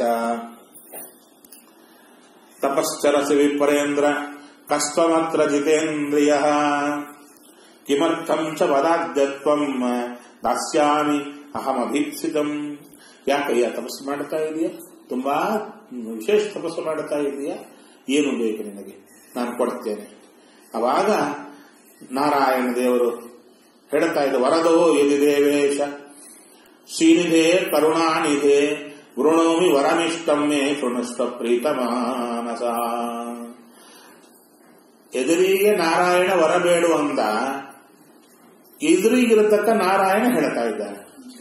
ತಪಶ್ಚರಸಿ ವಿಪರೇಂದ್ರ ಕಷ್ಟಮತ್ರ ಜಿತೇಂದ್ರಿಯ ಕಿಮರ್ಥಂ ಚ ವದಾದ್ಯತ್ವಂ ದಾಸ್ಯಾಮಿ ಅಹಮಭೀಪ್ಸಿತಂ ಯಾಕಯ್ಯ ತಪಸ್ಸು ಮಾಡ್ತಾ ಇದೆಯಾ ತುಂಬಾ ವಿಶೇಷ ತಪಸ್ಸು ಮಾಡ್ತಾ ಇದೆಯಾ ಏನು ಬೇಕು ನಿನಗೆ ನಾನು ಕೊಡ್ತೇನೆ ಅವಾಗ ನಾರಾಯಣ ದೇವರು ಹೇಳ್ತಾ ಇದ್ದ ವರದೋ ಯದಿ ದೇವೇಶ ಶ್ರೀನಿಧೆ ಕರುಣಾನಿಧೆ ವೃಣೋಮಿ ವರಮಿಷ್ಟಮ್ಮೆ ಶೃಣುಷ್ಟ ಪ್ರೀತಮಾನಸ ಎದುರಿಗೆ ನಾರಾಯಣ ವರ ಬೇಡು ಅಂದ ಎದುರಿಗಿರತಕ್ಕ ನಾರಾಯಣ ಹೇಳ್ತಾ ಇದ್ದಾನೆ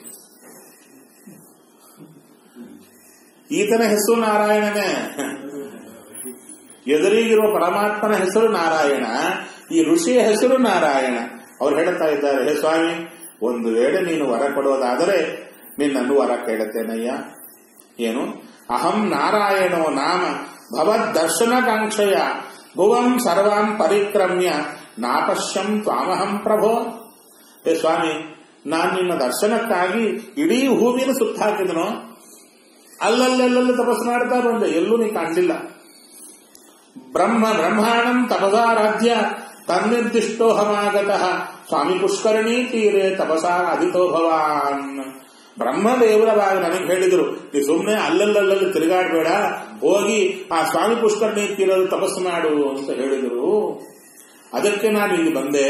ಈತನ ಹೆಸರು ನಾರಾಯಣನೇ ಎದುರಿಗಿರುವ ಪರಮಾತ್ಮನ ಹೆಸರು ನಾರಾಯಣ ಈ ಋಷಿಯ ಹೆಸರು ನಾರಾಯಣ ಅವ್ರು ಹೇಳ್ತಾ ಇದ್ದಾರೆ ಹೇ ಸ್ವಾಮಿ ಒಂದು ವೇಳೆ ನೀನು ವರ ಕೊಡೋದಾದರೆ ನಿನ್ನನ್ನು ವರ ಕೇಳುತ್ತೇನಯ್ಯ ಏನು ಅಹಂ ನಾರಾಯಣೋ ನಾಮ ಭವದ್ ದರ್ಶನಕಾಂಕ್ಷೆಯ ಭುವಂ ಸರ್ವಾಂ ಪರಿಕ್ರಮ್ಯ ನಾಪಶ್ಯಂ ತ್ವಾಮಹಂ ಪ್ರಭೋ ಹೇ ಸ್ವಾಮಿ ನಾನು ನಿನ್ನ ದರ್ಶನಕ್ಕಾಗಿ ಇಡೀ ಭೂಮಿಯನ್ನು ಸುತ್ತಾಕಿದನು ಅಲ್ಲಲ್ಲೆಲ್ಲ ತಪಸ್ಸು ಮಾಡ್ತಾ ಬಂದೆ ಎಲ್ಲೂ ನೀ ಕಾಣಲಿಲ್ಲ ಬ್ರಹ್ಮ ಬ್ರಹ್ಮಾಣಂ ತಪಸಾರಾಧ್ಯ ತನ್ನಿರ್ದಿಷ್ಟೋಹಮಾಗತಃ ಸ್ವಾಮಿ ಪುಷ್ಕರಣಿ ತೀರೆ ತಪಸಾ ಅಧಿತೋ ಭವಾನ್ ಬ್ರಹ್ಮದೇವರವಾಗಿ ನನಗೆ ಹೇಳಿದ್ರು ನೀ ಸುಮ್ಮನೆ ಅಲ್ಲಲ್ಲಲ್ಲಿ ತಿರುಗಾಡಬೇಡ ಹೋಗಿ ಆ ಸ್ವಾಮಿ ಪುಷ್ಕರಣಿ ತೀರದ ತಪಸ್ಸು ಮಾಡು ಅಂತ ಹೇಳಿದರು ಅದಕ್ಕೆ ನಾನು ಇಲ್ಲಿ ಬಂದೆ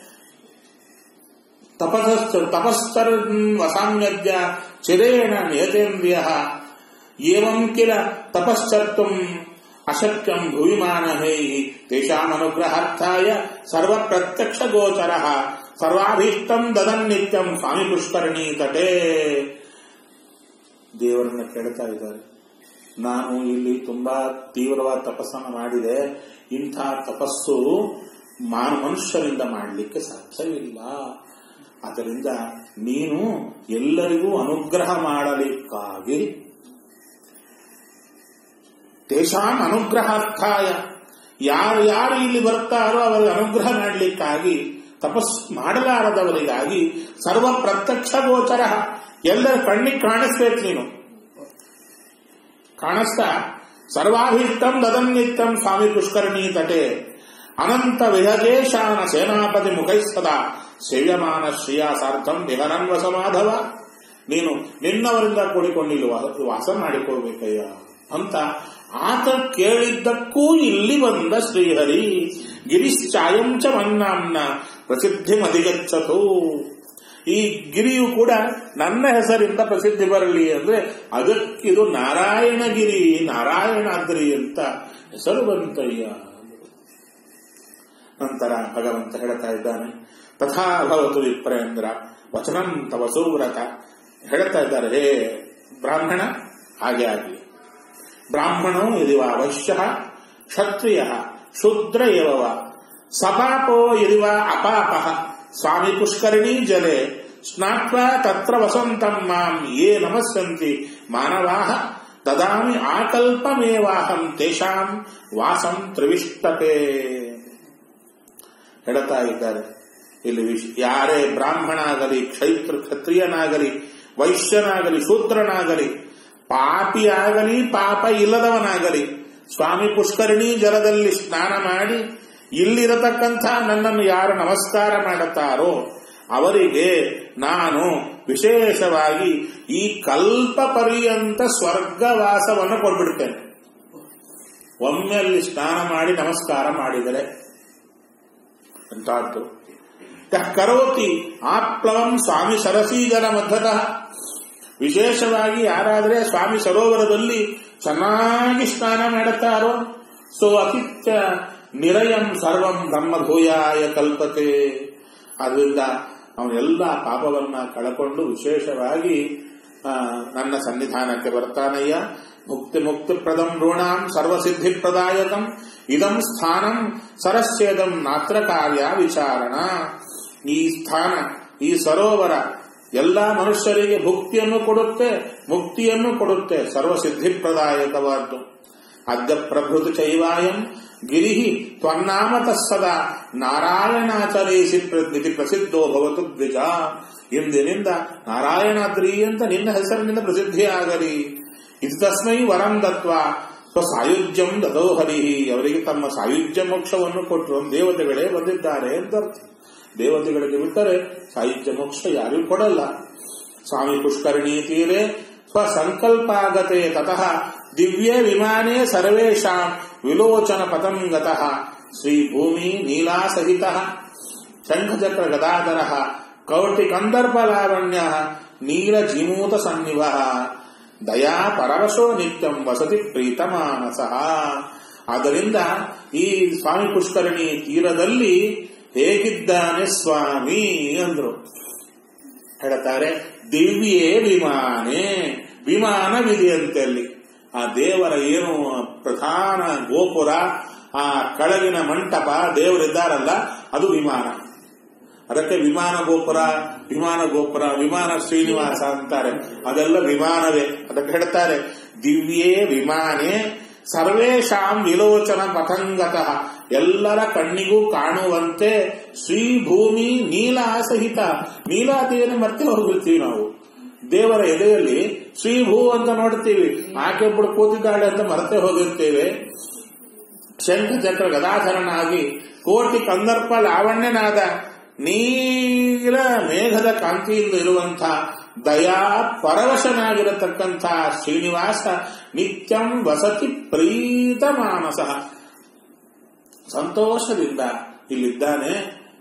ತಪಸ್ ತಪಸ್ಸರ್ ವಸಾಮ್ಯದ್ಯ ಚಿರೇಣ ನಿಯತೇಂದ್ರಿಯ ಏವಂ ಕಿಲ ತಪಶ್ಚರ್ತುಂ ಅಶಕ್ಯಂ ಭುವಿಮಾನಹೈ ತೇಷಾಮನುಗ್ರಹಾರ್ಥಾಯ ಸರ್ವ ಪ್ರತ್ಯಕ್ಷ ಗೋಚರ ಸರ್ವಾಭೀಷ್ಟಂ ದದನ್ನಿತ್ಯಂ ಸ್ವಾಮಿ ಪುಷ್ಕರಣಿ ತಟೇ ದೇವರನ್ನ ಕೇಳ್ತಾ ಇದ್ದಾರೆ ನಾನು ಇಲ್ಲಿ ತುಂಬಾ ತೀವ್ರವಾದ ತಪಸ್ಸನ್ನು ಮಾಡಿದೆ ಇಂಥ ತಪಸ್ಸು ಮಾ- ಮನುಷ್ಯರಿಂದ ಮಾಡಲಿಕ್ಕೆ ಸಾಧ್ಯವಿಲ್ಲ ಅದರಿಂದ ನೀನು ಎಲ್ಲರಿಗೂ ಅನುಗ್ರಹ ಮಾಡಲಿಕ್ಕಾಗಿ ತೇಷಾಂ ಅನುಗ್ರಹಾರ್ಥಾಯ ಯಾರು ಯಾರು ಇಲ್ಲಿ ಬರ್ತಾರೋ ಅವರಿಗೆ ಅನುಗ್ರಹ ಮಾಡಲಿಕ್ಕಾಗಿ ತಪಸ್ ಮಾಡಲಾರದವರಿಗಾಗಿ ಸರ್ವ ಪ್ರತ್ಯಕ್ಷ ಗೋಚರ ಎಲ್ಲರ ಕಣ್ಣಿಗೆ ಕಾಣಿಸ್ಬೇಕು ನೀನು ಕಾಣಿಸ್ತಾ ಸರ್ವಾಭೀಷ್ಟಂ ದದನ್ನಿತ್ಯಂ ಸ್ವಾಮಿ ಪುಷ್ಕರಣಿ ತಟೆ ಅನಂತ ವಿಹಜೇಶಾನ ಸೇನಾಪತಿ ಮುಖೈಸ್ತದ ಸೇವ್ಯಮಾನ ಶ್ರೀಯಾಸಾರ್ಥಂ ವಿಹರನ್ವಸ ಮಾಧವ ನೀನು ನಿನ್ನವರಿಂದ ಕೂಡಿಕೊಂಡಿಲ್ಲಿ ವಾ- ವಾಸ ಮಾಡಿಕೊಳ್ಬೇಕಯ್ಯ ಅಂತ ಆತ ಕೇಳಿದ್ದಕ್ಕೂ ಇಲ್ಲಿ ಬಂದ ಶ್ರೀಹರಿ ಗಿರಿಶ್ಚಾಯಂ ಚ ಮನ್ನಾಂನ ಪ್ರಸಿದ್ಧಿ ಮಧಿಗಚ್ಚತು ಈ ಗಿರಿಯು ಕೂಡ ನನ್ನ ಹೆಸರಿಂದ ಪ್ರಸಿದ್ಧಿ ಬರಲಿ ಅಂದ್ರೆ ಅದಕ್ಕಿದು ನಾರಾಯಣಗಿರಿ ನಾರಾಯಣಾದ್ರಿ ಅಂತ ಹೆಸರು ಬಂತಯ್ಯ ನಂತರ ಭಗವಂತ ಹೇಳ್ತಾ ಇದ್ದಾನೆ ತಥಾ ಭವತು ವಿಪ್ರೇಂದ್ರ ವಚನಂ ತವ ಸುವ್ರತ ಹೇಳ್ತಾ ಇದ್ದಾರೆ ಹೇ ಬ್ರಾಹ್ಮಣ ಹಾಗೆ ಆಗಲಿ ಬ್ರಾಹ್ಮಣೋ ಯದಿವ ವೈಶ್ಯ ಕ್ಷತ್ರಿಯ ಶೂದ್ರ ಏವವ ಸಪಾಪೋ ಯದಿವ ಅಪಾಪ ಸ್ವಾಮಿ ಪುಷ್ಕರಿಣೀ ಜಲೆ ಸ್ನಾತ್ವಾ ತತ್ರ ವಸಂತಂ ಮಾಂ ಯೇ ನಮಸ್ಸಂತಿ ಮಾನವಾಹ ದದಾಮಿ ಆಕಲ್ಪಮೇವಾಹಂ ತೇಷಾಂ ವಾಸಂ ತ್ರಿವಿಷ್ಟತೆ ಹೇಳ್ತಾ ಇದ್ದಾರೆ ಇಲ್ಲಿ ವಿಶ್- ಯಾರೇ ಬ್ರಾಹ್ಮಣ ಆಗಲಿ ಕ್ಷೈತ್ರ ಕ್ಷತ್ರಿಯನಾಗಲಿ ವೈಶ್ಯನಾಗಲಿ ಶೂದ್ರನಾಗಲಿ ಪಾಪಿಯಾಗಲಿ ಪಾಪ ಇಲ್ಲದವನಾಗಲಿ ಸ್ವಾಮಿ ಪುಷ್ಕರಿಣಿ ಜಲದಲ್ಲಿ ಸ್ನಾನ ಮಾಡಿ ಇಲ್ಲಿರತಕ್ಕಂಥ ನನ್ನನ್ನು ಯಾರು ನಮಸ್ಕಾರ ಮಾಡುತ್ತಾರೋ ಅವರಿಗೆ ನಾನು ವಿಶೇಷವಾಗಿ ಈ ಕಲ್ಪ ಪರ್ಯಂತ ಸ್ವರ್ಗವಾಸವನ್ನು ಕೊಟ್ಬಿಡ್ತೇನೆ ಒಮ್ಮೆ ಅಲ್ಲಿ ಸ್ನಾನ ಮಾಡಿ ನಮಸ್ಕಾರ ಮಾಡಿದರೆ ಅಂತಾದ್ದು ಯಃ ಕರೋತಿ ಆಪ್ಲವಂ ಸ್ವಾಮಿ ಸರಸೀಜಲ ಮಧ್ಯತಃ ವಿಶೇಷವಾಗಿ ಯಾರಾದರೆ ಸ್ವಾಮಿ ಸರೋವರದಲ್ಲಿ ಚೆನ್ನಾಗಿ ಸ್ನಾನ ಮಾಡುತ್ತಾರೋ ಸೊ ಅತಿತ್ಯ ನಿರಯಂ ಸರ್ವಂ ಬ್ರಹ್ಮಭೂಯಾಯ ಕಲ್ಪತೆ ಅದರಿಂದ ಅವನೆಲ್ಲ ಪಾಪವನ್ನ ಕಳಕೊಂಡು ವಿಶೇಷವಾಗಿ ಆ, ನನ್ನ ಸನ್ನಿಧಾನಕ್ಕೆ ಬರ್ತಾನಯ್ಯ ಮುಕ್ತಿ ಮುಕ್ತಿ ಪ್ರದಂ ಋಣಾಂ ಸರ್ವಸಿದ್ಧಿ ಪ್ರದಾಯಕಂ ಇದಂ ಸ್ಥಾನಂ ಸರಸ್ಯೇದಂ ನಾತ್ರ ಕಾರ್ಯ ವಿಚಾರಣ ಈ ಸ್ಥಾನ ಈ ಸರೋವರ ಎಲ್ಲಾ ಮನುಷ್ಯರಿಗೆ ಭುಕ್ತಿಯನ್ನು ಕೊಡುತ್ತೆ ಮುಕ್ತಿಯನ್ನು ಕೊಡುತ್ತೆ ಸರ್ವಸಿದ್ಧಿ ಪ್ರದಾಯಕವಾದ್ದು ಅದ್ಯ ಪ್ರಭೃತಿ ಚೈವಾಯಂ ಗಿರಿ ತ್ವನ್ನಾಮ ತತ್ಸದಾ ನಾರಾಯಣಾಚರೇಸಿ ಇತಿ ಪ್ರಸಿದ್ಧೋ ಭವತು ದ್ವಿಜ ಇಂದಿನಿಂದ ನಾರಾಯಣಾದ್ರಿ ಅಂತ ನಿನ್ನ ಹೆಸರಿನಿಂದ ಪ್ರಸಿದ್ಧಿಯಾಗಲಿ ಇದು ತಸ್ಮೈ ವರಂ ದತ್ವ ಸ್ವಸಾಯುಜ್ಯಂ ದದೋ ಹರಿ ಅವರಿಗೆ ತಮ್ಮ ಸಾಯುಜ್ಯ ಮೋಕ್ಷವನ್ನು ಕೊಟ್ಟರು ದೇವತೆಗಳೇ ಬಂದಿದ್ದಾರೆ ಅಂತ ಅರ್ಥ ದೇವತೆಗಳಿಗೆ ಬಿಟ್ಟರೆ ಸಾಯುಜ್ಯ ಮೋಕ್ಷ ಯಾರಿಗೂ ಕೊಡಲ್ಲ ಸ್ವಾಮಿ ಪುಷ್ಕರಣಿ ತೀರೆ ಸ್ವಸಂಕಲ್ಪಾಗತೆ ತತಃ ದಿವ್ಯ ವಿಮಾನೇ ಸರ್ವೇಷಾಂ ವಿಲೋಚನ ಪತಂಗತಃ ಶ್ರೀ ಭೂಮಿ ನೀಲಾಸಹಿತ ಶಂಖಚಕ್ರ ಗದಾಧರ ಕೌಟಿ ಕಂದರ್ಪ ಲಾವಣ್ಯ ನೀಲ ಜಿಮೂತ ಸನ್ನಿವ ದಯಾ ಪರವಶೋ ನಿತ್ಯಂ ವಸತಿ ಪ್ರೀತಮಾನಸ ಆದ್ದರಿಂದ ಈ ಸ್ವಾಮಿ ಪುಷ್ಕರಣಿ ತೀರದಲ್ಲಿ ಹೇಗಿದ್ದಾನೆ ಸ್ವಾಮಿ ಅಂದ್ರು ಹೇಳ್ತಾರೆ ದಿವ್ಯೇ ವಿಮಾನೇ ವಿಮಾನವಿದೆಯಂತೆ ಅಲ್ಲಿ ಆ ದೇವರ ಏನು ಪ್ರಧಾನ ಗೋಪುರ ಆ ಕೆಳಗಿನ ಮಂಟಪ ದೇವರಿದ್ದಾರಲ್ಲ ಅದು ವಿಮಾನ ಅದಕ್ಕೆ ವಿಮಾನ ಗೋಪುರ ವಿಮಾನ ಗೋಪುರ ವಿಮಾನ ಶ್ರೀನಿವಾಸ ಅಂತಾರೆ ಅದೆಲ್ಲ ವಿಮಾನವೇ ಅದಕ್ಕೆ ಹೇಳ್ತಾರೆ ದಿವ್ಯೇ ವಿಮಾನೇ ಸರ್ವೇಶಾಂ ವಿಲೋಚನ ಪಥಂಗತಃ ಎಲ್ಲರ ಕಣ್ಣಿಗೂ ಕಾಣುವಂತೆ ಶ್ರೀಭೂಮಿ ನೀಲ ಸಹಿತ ನೀಲಾದೇವಿಯನ್ನು ಮರ್ತಿ ಹೋಗಿರ್ತೀವಿ ನಾವು ದೇವರ ಎದೆಯಲ್ಲಿ ಶ್ರೀಭೂ ಅಂತ ನೋಡ್ತೀವಿ ಆಕೆ ಒಬ್ಬಳು ಕೂತಿದ್ದಾಳೆ ಅಂತ ಮರೆತೇ ಹೋಗಿರ್ತೇವೆ ಶಂಖ ಚಕ್ರ ಗದಾಧರನಾಗಿ ಕೋಟಿ ಕಂದರ್ಪ ಲಾವಣ್ಯನಾದ ನೀಲ ಮೇಘದ ಕಾಂತಿಯಿಂದ ಇರುವಂಥ ದಯಾ ಪರವಶನಾಗಿರತಕ್ಕಂಥ ಶ್ರೀನಿವಾಸ ನಿತ್ಯಂ ವಸತಿ ಪ್ರೀತ ಮಾನಸ ಸಂತೋಷದಿಂದ ಇಲ್ಲಿದ್ದಾನೆ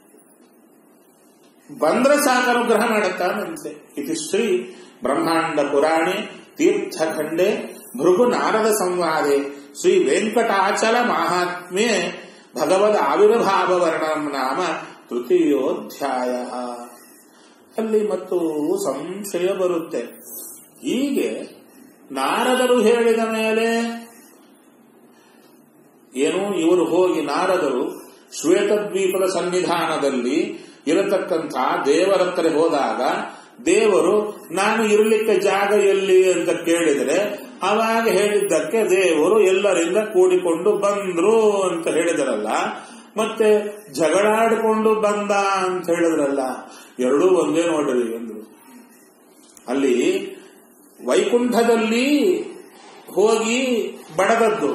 ಬಂದ್ರೆ ಸಾಕು ಅನುಗ್ರಹ ಮಾಡುತ್ತಾನಂತೆ ಇದು ಶ್ರೀ ಬ್ರಹ್ಮಾಂಡ ಪುರಾಣೆ ತೀರ್ಥಖಂಡೆ ಭೃಗು ನಾರದ ಸಂವಾದೆ ಶ್ರೀ ವೆಂಕಟಾಚಲ ಮಹಾತ್ಮ್ಯೆ ಭಗವದ್ ಆವಿರ್ಭಾವ ವರ್ಣಂ ನಾಮ ತೃತೀಯೋಧ್ಯಾಯ ಅಲ್ಲಿ ಮತ್ತು ಸಂಶಯ ಬರುತ್ತೆ ಹೀಗೆ ನಾರದರು ಹೇಳಿದ ಮೇಲೆ ಏನು ಇವರು ಹೋಗಿ ನಾರದರು ಶ್ವೇತದ್ವೀಪದ ಸನ್ನಿಧಾನದಲ್ಲಿ ಇರತಕ್ಕಂಥ ದೇವರ ಹತ್ರ ಹೋದಾಗ ದೇವರು ನಾನು ಇರಲಿಕ್ಕೆ ಜಾಗ ಎಲ್ಲಿ ಅಂತ ಕೇಳಿದರೆ ಅವಾಗ ಹೇಳಿದ್ದಕ್ಕೆ ದೇವರು ಎಲ್ಲರಿಂದ ಕೂಡಿಕೊಂಡು ಬಂದ್ರು ಅಂತ ಹೇಳಿದರಲ್ಲ ಮತ್ತೆ ಜಗಳಾಡಿಕೊಂಡು ಬಂದ ಅಂತ ಹೇಳಿದ್ರಲ್ಲ ಎರಡೂ ಒಂದೇ ನೋಡ್ರಿ ಅಂದ್ರು ಅಲ್ಲಿ ವೈಕುಂಠದಲ್ಲಿ ಹೋಗಿ ಬಡದದ್ದು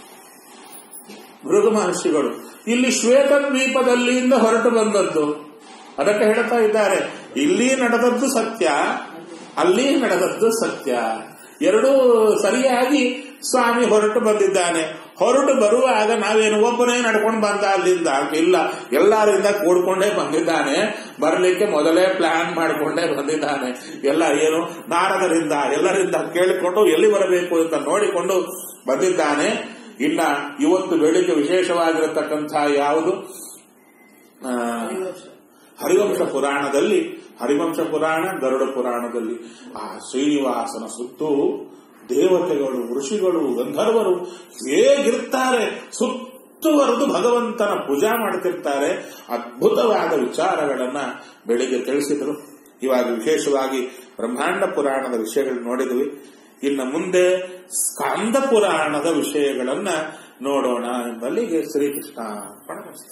ಭೃಗು ಮಹರ್ಷಿಗಳು ಇಲ್ಲಿ ಶ್ವೇತ ದ್ವೀಪದಲ್ಲಿಂದ ಹೊರಟು ಬಂದದ್ದು ಅದಕ್ಕೆ ಹೇಳ್ತಾ ಇದ್ದಾರೆ ಇಲ್ಲಿ ನಡೆದದ್ದು ಸತ್ಯ ಅಲ್ಲಿ ನಡೆದದ್ದು ಸತ್ಯ ಎರಡೂ ಸರಿಯಾಗಿ ಸ್ವಾಮಿ ಹೊರಟು ಬಂದಿದ್ದಾನೆ ಹೊರಟು ಬರುವಾಗ ನಾವೇನು ಒಬ್ಬನೇ ನಡ್ಕೊಂಡು ಬಂದ ಅಲ್ಲಿಂದ ಇಲ್ಲ ಎಲ್ಲರಿಂದ ಕೂಡ್ಕೊಂಡೇ ಬಂದಿದ್ದಾನೆ ಬರಲಿಕ್ಕೆ ಮೊದಲೇ ಪ್ಲಾನ್ ಮಾಡಿಕೊಂಡೇ ಬಂದಿದ್ದಾನೆ ಎಲ್ಲ ಏನು ನಾರದರಿಂದ ಎಲ್ಲರಿಂದ ಕೇಳಿಕೊಂಡು ಎಲ್ಲಿ ಬರಬೇಕು ಅಂತ ನೋಡಿಕೊಂಡು ಬಂದಿದ್ದಾನೆ ಇನ್ನ ಇವತ್ತು ಬೆಳಿಗ್ಗೆ ವಿಶೇಷವಾಗಿರತಕ್ಕಂಥ ಯಾವುದು ಆ, ಹರಿವಂಶ ಪುರಾಣದಲ್ಲಿ ಹರಿವಂಶ ಪುರಾಣ ಗರುಡ ಪುರಾಣದಲ್ಲಿ ಆ ಶ್ರೀನಿವಾಸನ ಸುತ್ತೂ ದೇವತೆಗಳು ಋಷಿಗಳು ಗಂಧರ್ವರು ಹೇಗಿರ್ತಾರೆ ಸುತ್ತುವರೆದು ಭಗವಂತನ ಪೂಜಾ ಮಾಡ್ತಿರ್ತಾರೆ ಅದ್ಭುತವಾದ ವಿಚಾರಗಳನ್ನ ಬೆಳಿಗ್ಗೆ ತಿಳಿಸಿದರು ಇವಾಗ ವಿಶೇಷವಾಗಿ ಬ್ರಹ್ಮಾಂಡ ಪುರಾಣದ ವಿಷಯಗಳು ನೋಡಿದ್ವಿ ಇನ್ನು ಮುಂದೆ ಸ್ಕಾಂದ ಪುರಾಣದ ವಿಷಯಗಳನ್ನ ನೋಡೋಣ ಎಂಬಲ್ಲಿಗೆ ಶ್ರೀಕೃಷ್ಣ ಅರ್ಪಣೆ.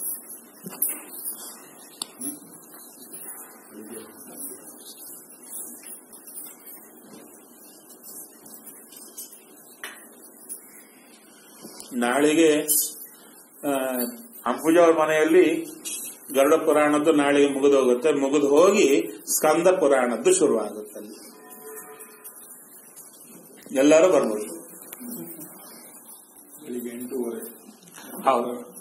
ನಾಳೆಗೆ ಆ, ಅಂಬುಜವ್ರ ಮನೆಯಲ್ಲಿ ಗರುಡ ಪುರಾಣದ್ದು ನಾಳೆಗೆ ಮುಗಿದು ಹೋಗುತ್ತೆ ಮುಗಿದು ಹೋಗಿ ಸ್ಕಂದ ಪುರಾಣದ್ದು ಶುರುವಾಗುತ್ತೆ ಅಲ್ಲಿ ಎಲ್ಲರೂ ಬರ್ಬೋದು ಬೆಳಿಗ್ಗೆ ಎಂಟೂವರೆ ಹೌದು